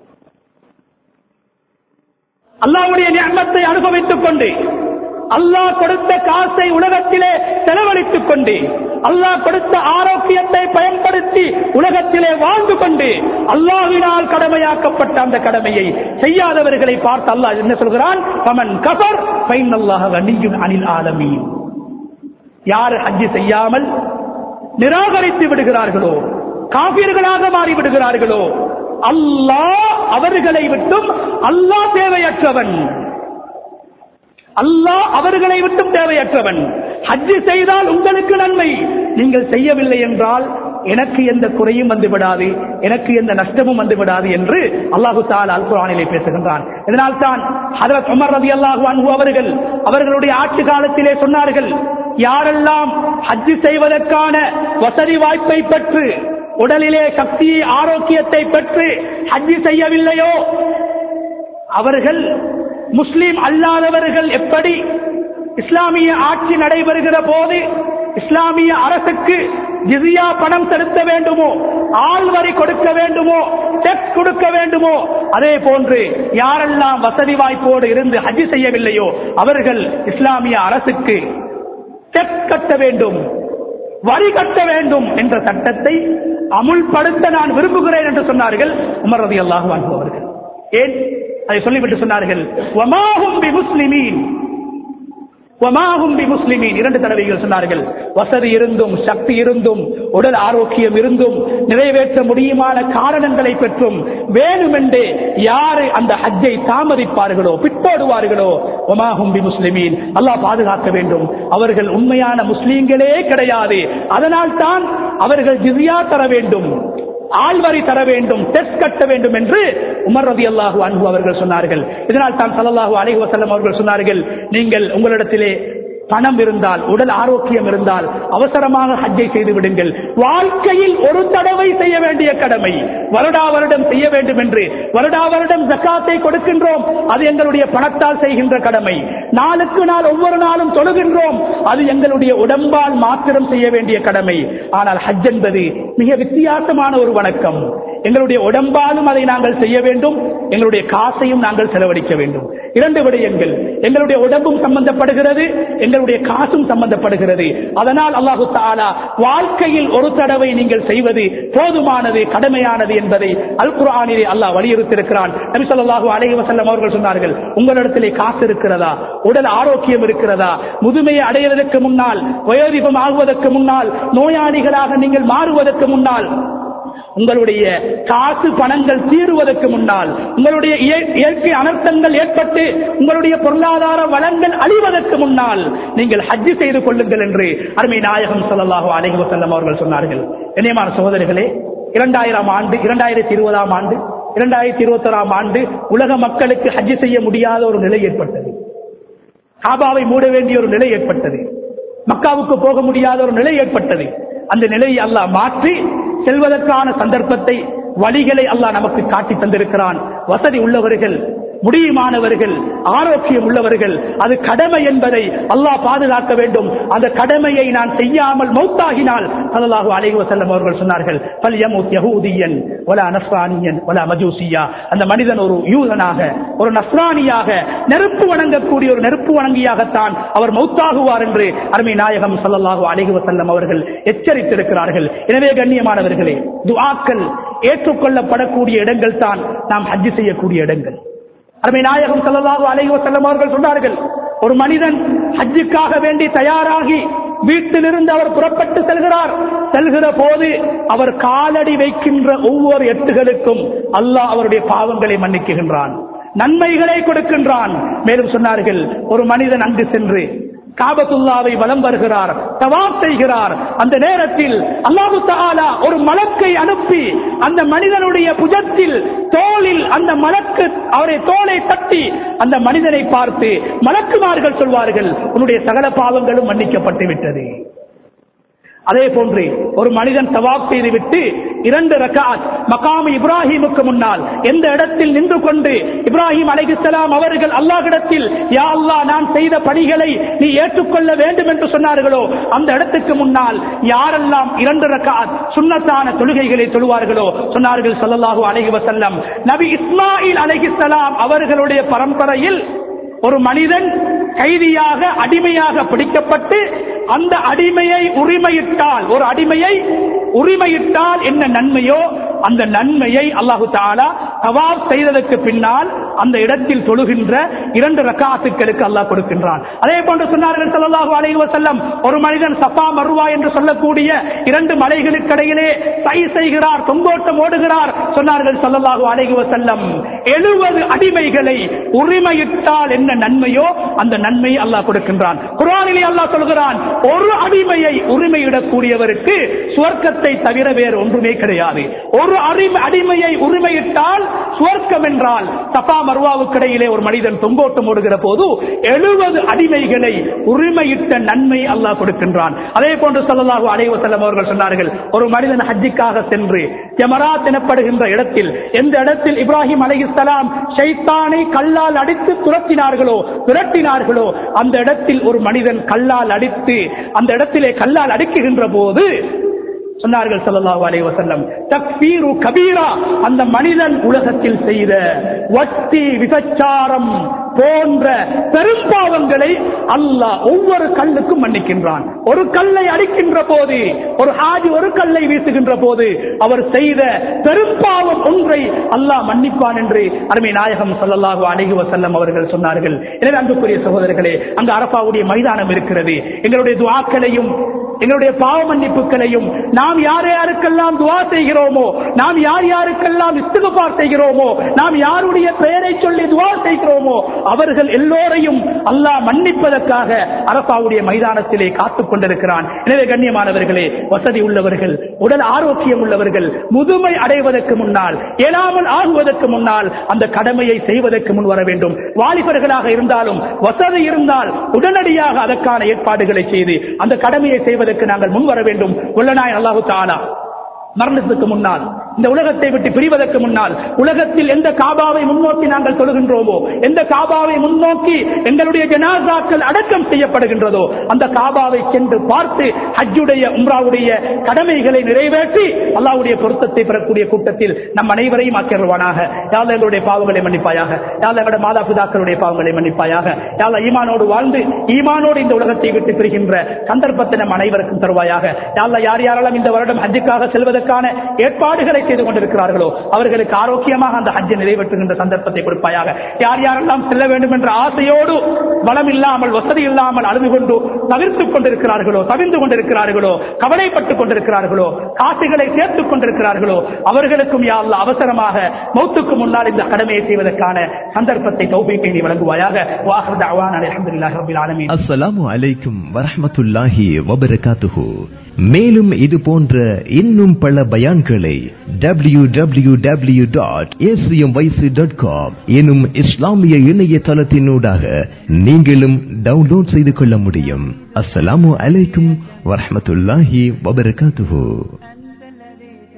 அல்லாஹ்வுடைய நியமத்தை அனுபவித்துக் கொண்டு அல்லாஹ் கொடுத்த காசை உலகத்திலே செலவழித்துக் கொண்டு அல்லாஹ் கொடுத்த ஆரோக்கியத்தை பயன்படுத்தி உலகத்திலே வாழ்ந்து கொண்டு அல்லாஹ்வினால் கடமையாக்கப்பட்ட அந்த கடமையை செய்யாதவர்களை பார்த்து அல்லாஹ் என்ன சொல்கிறான் பமன் கபர் பைனல்லாஹ கனியும் அனில் ஆலமீன் யார் ஹஜ்ஜி செய்யாமல் நிராகரித்து விடுகிறார்களோ காபியர்களாக மாறி விடுகிறார்களோ அல்லாஹ் அவர்களை விட்டும் அல்லாஹ் தேவையற்றவன் அல்லாஹ் அவர்களை விட்டும் தேவையற்றவன் ஹஜ்ஜி செய்தால் உங்களுக்கு நன்மை நீங்கள் செய்யவில்லை என்றால் எனக்கு எந்த குறையும் வந்து விடாது எனக்கு எந்த நஷ்டமும் வந்து விடாது என்று அல்லாஹு தால் அல் குரானிலே பேசுகின்றான் இதனால் தான் ஹதரத் உமர் ரதி அல்லாஹு அன்பு அவர்கள் அவர்களுடைய ஆட்சி காலத்திலே சொன்னார்கள் யாரெல்லாம் ஹஜ்ஜி செய்வதற்கான வசதி வாய்ப்பை பெற்று உடலிலே சக்தி ஆரோக்கியத்தை பெற்று ஹஜ்ஜி செய்யவில்லையோ அவர்கள் முஸ்லிம் அல்லாதவர்கள் எப்படி இஸ்லாமிய ஆட்சி நடைபெறுகிற போது இஸ்லாமிய அரசுக்கு ஜிசியா பணம் செலுத்த வேண்டுமோ ஆள்வரி கொடுக்க வேண்டுமோ செக் கொடுக்க வேண்டுமோ அதே போன்று யாரெல்லாம் வசதி வாய்ப்போடு இருந்து ஹஜ் செய்யவில்லையோ அவர்கள் இஸ்லாமிய அரசுக்கு செக் கட்ட வேண்டும் வரி கட்ட வேண்டும் என்ற சட்டத்தை அமுல்படுத்த நான் விரும்புகிறேன் என்று சொன்னார்கள் உமர் ரதி அல்லாஹு அவர்கள் ஏன் அதை சொல்லிவிட்டு சொன்னார்கள் வமாஹும் பி முஸ்லிமீன் வமாஹும் பி முஸ்லிமீன் இரண்டு தடவைகள் சொன்னார்கள் வசதி இருந்தும் சக்தி இருந்தும் உடல் ஆரோக்கியம் இருந்தும் நிறைவேற்ற முடியுமான காரணங்களை பெற்றும் வேணுமென்றே யாரு அந்த ஹஜ்ஜை தாமதிப்பார்களோ பிற்போடுவார்களோ ஒமாஹும் பி முஸ்லிமீன் அல்லாஹ் பாதுகாக்க வேண்டும் அவர்கள் உண்மையான முஸ்லீம்களே கிடையாது அதனால் தான் அவர்கள் ஜிசியா தர வேண்டும் ஆள்வரி தர வேண்டும் டெஸ்ட் கட்ட வேண்டும் என்று உமர் ரதி அல்லாஹு அன்பு அவர்கள் சொன்னார்கள் இதனால் தான் சல்லல்லாஹு அலைஹி வஸல்லம் அவர்கள் சொன்னார்கள் நீங்கள் உங்களிடத்திலே பணம் இருந்தால் உடல் ஆரோக்கியம் இருந்தால் அவசரமாக ஹஜ்ஜை செய்து விடுங்கள் வாழ்க்கையில் ஒரு தடவை செய்ய வேண்டிய கடமை வருடா வருடம் செய்ய வேண்டும் என்று வருடா வருடம் ஜக்காத்தை கொடுக்கின்றோம் அது எங்களுடைய பணத்தால் செய்கின்ற கடமை நாளுக்கு நாள் ஒவ்வொரு நாளும் தொழுகின்றோம் அது எங்களுடைய உடம்பால் மாத்திரம் செய்ய வேண்டிய கடமை ஆனால் ஹஜ் என்பது மிக வித்தியாசமான ஒரு வணக்கம் எங்களுடைய உடம்பாலும் அதை நாங்கள் செய்ய வேண்டும் எங்களுடைய காசையும் நாங்கள் செலவழிக்க வேண்டும் இரண்டு விடயங்கள் எங்களுடைய உடம்பும் சம்பந்தப்படுகிறது எங்களுடைய காசும் சம்பந்தப்படுகிறது அதனால் அல்லாஹு தாலா வாழ்க்கையில் ஒரு தடவை நீங்கள் செய்வது போதுமானது கடமையானது என்பதை அல் குர்ஆனிலே அல்லாஹ் வலியுறுத்தியிருக்கிறான் நபி ஸல்லல்லாஹு அலைஹி வஸல்லம் அவர்கள் சொன்னார்கள் உங்களிடத்திலே காசு இருக்கிறதா உடல் ஆரோக்கியம் இருக்கிறதா முதுமையை அடைவதற்கு முன்னால் வயோதிபம் ஆகுவதற்கு முன்னால் நோயாளிகளாக நீங்கள் மாறுவதற்கு முன்னால் உங்களுடைய காசு பணங்கள் தீருவதற்கு முன்னால் உங்களுடைய இய- இயற்கை அனர்த்தங்கள் ஏற்பட்டு உங்களுடைய பொருளாதார வளங்கள் அழிவதற்கு முன்னால் நீங்கள் ஹஜ்ஜு செய்து கொள்ளுங்கள் என்று அருமை நாயகம் ஸல்லல்லாஹு அலைஹி வஸல்லம் அவர்கள் சொன்னார்கள் இணையமான சகோதரர்களே இரண்டாயிரம் ஆண்டு இரண்டாயிரத்தி இருபதாம் ஆண்டு இரண்டாயிரத்தி இருபத்தோராம் ஆண்டு உலக மக்களுக்கு ஹஜ்ஜு செய்ய முடியாத ஒரு நிலை ஏற்பட்டது காபாவை மூட வேண்டிய ஒரு நிலை ஏற்பட்டது மக்காவுக்கு போக முடியாத ஒரு நிலை ஏற்பட்டது அந்த நிலையை அல்லாஹ் மாற்றி செல்வதற்கான சந்தர்ப்பத்தை வழிகளை அல்லாஹ் நமக்கு காட்டி தந்திருக்கிறான் வசதி உள்ளவர்கள் முடியுமானவர்கள் ஆரோக்கியம் உள்ளவர்கள் அது கடமை என்பதை அல்லாஹ் பாதுகாக்க வேண்டும் அந்த கடமையை நான் செய்யாமல் மௌத்தாகினால் ஸல்லல்லாஹு அலைஹி வஸல்லம் அவர்கள் சொன்னார்கள் பல் யமூத் யஹூதியன் வலா நஸ்ரானியன் வலா மஜூசியா அந்த மனிதன் ஒரு யூதனாக ஒரு நஸ்ரானியாக நெருப்பு வணங்கக்கூடிய ஒரு நெருப்பு வணங்கியாகத்தான் அவர் மௌத்தாகுவார் என்று அருமை நாயகம் ஸல்லல்லாஹு அலைஹி வஸல்லம் அவர்கள் எச்சரித்திருக்கிறார்கள் எனவே கண்ணியமானவர்களே துஆக்கள் ஏற்றுக்கொள்ளப்படக்கூடிய இடங்கள் தான் நாம் ஹஜ் செய்யக்கூடிய இடங்கள் அருமை நாயகம் ஸல்லல்லாஹு அலைஹி வஸல்லம் அவர்கள் சொன்னார்கள் ஒரு மனிதன் ஹஜ்ஜுக்காக வேண்டி தயாராகி வீட்டிலிருந்து அவர் புறப்பட்டு செல்கிறார் செல்கிற போது அவர் காலடி வைக்கின்ற ஒவ்வொரு எட்டுகளுக்கும் அல்லாஹ் அவருடைய பாவங்களை மன்னிக்குகின்றான் நன்மைகளை கொடுக்கின்றான் மேலும் சொன்னார்கள் ஒரு மனிதன் அங்கு சென்று காபத்துல்லாவை வலம் வருகிறார் தவாப் செய்கிறார் அந்த நேரத்தில் அல்லாஹு தஆலா ஒரு மலக்கை அனுப்பி அந்த மனிதனுடைய புஜத்தில் தோளில் அந்த மலக்கு அவரை தோலை தட்டி அந்த மனிதனை பார்த்து மலக்குமார்கள் சொல்வார்கள் உன்னுடைய சகல பாவங்களும் மன்னிக்கப்பட்டு விட்டது அதே போன்று ஒரு மனிதன் தவாப் செய்துவிட்டு இரண்டு ரக்காத் மகாமு இப்ராஹிமுக்கு முன்னால் எந்த இடத்தில் நின்று கொண்டு இப்ராஹிம் அலைஹிஸ்ஸலாம் அவர்கள் அல்லாஹ்விடத்தில் யா அல்லாஹ் நான் செய்த பணிகளை நீ ஏற்றுக்கொள்ள வேண்டும் என்று சொன்னார்களோ அந்த இடத்துக்கு முன்னால் யாரெல்லாம் இரண்டு ரக்காத் சுன்னத்தான தொழுகைகளை தொழுவார்களோ சொன்னார்கள் ஸல்லல்லாஹு அலைஹி வஸல்லம் நபி இஸ்மாயில் அலைஹிஸ்ஸலாம் அவர்களுடைய பரம்பரையில் ஒரு மனிதன் கைதியாக அடிமையாக பிடிக்கப்பட்டு அந்த அடிமையை உரிமையிட்டால் ஒரு அடிமையை உரிமையிட்டால் என்ன நன்மையோ அந்த நன்மையை அல்லாஹு தாலா தவாப் செய்ததற்கு பின்னால் அந்த இடத்தில் தொழுகின்ற இரண்டு ரக்காத்துக்களுக்கு அல்லாஹ் கொடுக்கின்றான் அதே போன்று சொன்னார்கள் ஸல்லல்லாஹு அலைஹி வஸல்லம் ஒரு மனிதன் சஃபா மர்வா என்று சொல்லக்கூடிய இரண்டு மலைகளுக்கு இடையிலே சை செய்கிறார் தொங்கோட்டம் ஓடுகிறார் சொன்னார்கள் ஸல்லல்லாஹு அலைஹி வஸல்லம் 70 அடிமைகளை உரிமையிட்டால் என்ன நன்மையோ அந்த நன்மையை அல்லாஹ் கொடுக்கின்றான் குர்ஆனிலே அல்லாஹ் சொல்கிறான் ஒரு அடிமையை உரிமையிடக்கூடியவருக்கு சுவர்க்கத்தை தவிர வேறு ஒன்றுமே கிடையாது ஒரு அடிமை அடிமையை உரிமையிட்டால் சுவர்க்கம் என்றால் சஃபா மர்வாவுக்கு இடையிலே ஒரு மனிதன் தொங்கோட்டம் ஓடுகிற போது எழுபது அடிமைகளை உரிமையிட்ட நன்மை அல்லாஹ் கொடுக்கின்றான் அதே போன்று ஸல்லல்லாஹு அலைஹி வஸல்லம் அவர்கள் சொன்னார்கள் ஒரு மனிதன் ஹஜ்ஜிக்காக சென்று ஜமராத் எனப்படுகின்ற இடத்தில் எந்த இடத்தில் இப்ராஹிம் அலைஹிஸ்ஸலாம் ஷைத்தானை கல்லால் அடித்து துரத்தினார்களோ விரட்டினார்களோ அந்த இடத்தில் ஒரு மனிதன் கல்லால் அடித்து அந்த இடத்திலே கல்லால் அடிக்குகின்ற போது சொன்னார்கள் ஸல்லல்லாஹு அலைஹி வஸல்லம் தக்ஃபீரு கபீரா அந்த மனிதன் உலகத்தில் செய்த வட்டி விபச்சாரம் போன்ற பெரும்பாவங்களை அல்லாஹ் ஒவ்வொரு கல்லுக்கும் மன்னிக்கின்றான் ஒரு கல்லை அடிக்கின்ற போது ஒரு ஹாஜி ஒரு கல்லை வீசுகின்ற போது அவர் செய்த பெரும்பாவம் ஒன்றை அல்லாஹ் மன்னிப்பான் என்று அருமை நாயகம் ஸல்லல்லாஹு அலைஹி வஸல்லம் அவர்கள் சொன்னார்கள் எனவே அன்புக்குரிய சகோதரர்களே அங்கு அரபாவுடைய மைதானம் இருக்கிறது எங்களுடைய துஆக்களையும் எங்களுடைய பாவ மன்னிப்புகளையும் நாம் யார் யாருக்கெல்லாம் துவா செய்கிறோமோ நாம் யார் யாருக்கெல்லாம் இஸ்திகுபார் செய்கிறோமோ நாம் யாருடைய பெயரை சொல்லி துவா செய்கிறோமோ அவர்கள் எல்லோரையும் அல்லாஹ் மன்னிப்பதற்காக அரபாவுடைய மைதானத்திலே காத்துக் கொண்டிருக்கிறான் எனவே கண்ணியமானவர்களே வசதி உள்ளவர்கள் உடல் ஆரோக்கியம் உள்ளவர்கள் முதுமை அடைவதற்கு முன்னால் இயலாமல் ஆகுவதற்கு முன்னால் அந்த கடமையை செய்வதற்கு முன் வர வேண்டும் வாலிபர்களாக இருந்தாலும் வசதி இருந்தால் உடனடியாக அதற்கான ஏற்பாடுகளை செய்து அந்த கடமையை செய்வதற்கு நாங்கள் முன் வர வேண்டும் உள்ளனாய் அல்லாஹு தாலா மரணத்துக்கு முன்னால் இந்த உலகத்தை விட்டு பிரிவதற்கு முன்னால் உலகத்தில் எந்த காபாவை முன்னோக்கி நாங்கள் தொழுகின்றோமோ எந்த காபாவை முன்னோக்கி எங்களுடைய ஜனாசாக்கள் அடக்கம் செய்யப்படுகின்றதோ அந்த காபாவை சென்று பார்த்து ஹஜ்ஜுடைய உம்ராவுடைய கடமைகளை நிறைவேற்றி அல்லாவுடைய பொருத்தத்தை பெறக்கூடிய கூட்டத்தில் நம் அனைவரையும் ஆக்கிடுவானாக யாழ் எங்களுடைய பாவங்களை மன்னிப்பாயாக யாழ் எங்களுடைய மாதா பிதாக்களுடைய பாவங்களை மன்னிப்பாயாக யாழ் ஈமானோடு வாழ்ந்து ஈமானோடு இந்த உலகத்தை விட்டு பிரிகின்ற சந்தர்ப்பத்தை நம் அனைவருக்கும் தருவாயாக யாழ் யார் யாரெல்லாம் இந்த வருடம் ஹஜ்ஜுக்காக செல்வதற்கான ஏற்பாடுகளை செய்து கொண்டிருக்கிறார்களோ அவர்களுக்கு ஆரோக்கியமாக அந்த ஹஜ்ஜை நிறைவேற்றுகின்ற சந்தர்ப்பத்தை கொடுப்பாயாக யார் யாரெல்லாம் செல்ல வேண்டும் என்ற ஆசையோடு பலம் இல்லாமல் வசதி இல்லாமல் அழுது கொண்டு தவிர்த்துக் கொண்டிருக்கிறார்களோ தவிர்ந்து கொண்டிருக்கிறார்களோ கவலைப்பட்டுக் கொண்டிருக்கிறார்களோ காசுகளை சேர்த்துக் கொண்டிருக்கிறார்களோ அவர்களுக்கும் யாழ்ல அவசரமாக மௌத்துக்கு முன்னால் இந்த கடமையை செய்வதற்கான சந்தர்ப்பத்தை தௌபிக்கை நீ வழங்குவாயாக வாஹர் தஅவானா அல்ஹம்துலில்லாஹி ரப்பில் ஆலமீன் அஸ்ஸலாமு அலைக்கும் வரஹ்மத்துல்லாஹி வபரகாத்துஹு மேலும் இது போன்ற இன்னும் பல பயான்களை W W W dot dot com எனும் இஸ்லாமிய இணையதளத்தினூடாக நீங்களும் டவுன்லோட் செய்து கொள்ள முடியும் அஸ்ஸலாமு அலைக்கும் வரஹ்மத்துல்லாஹி வபரகாத்துஹு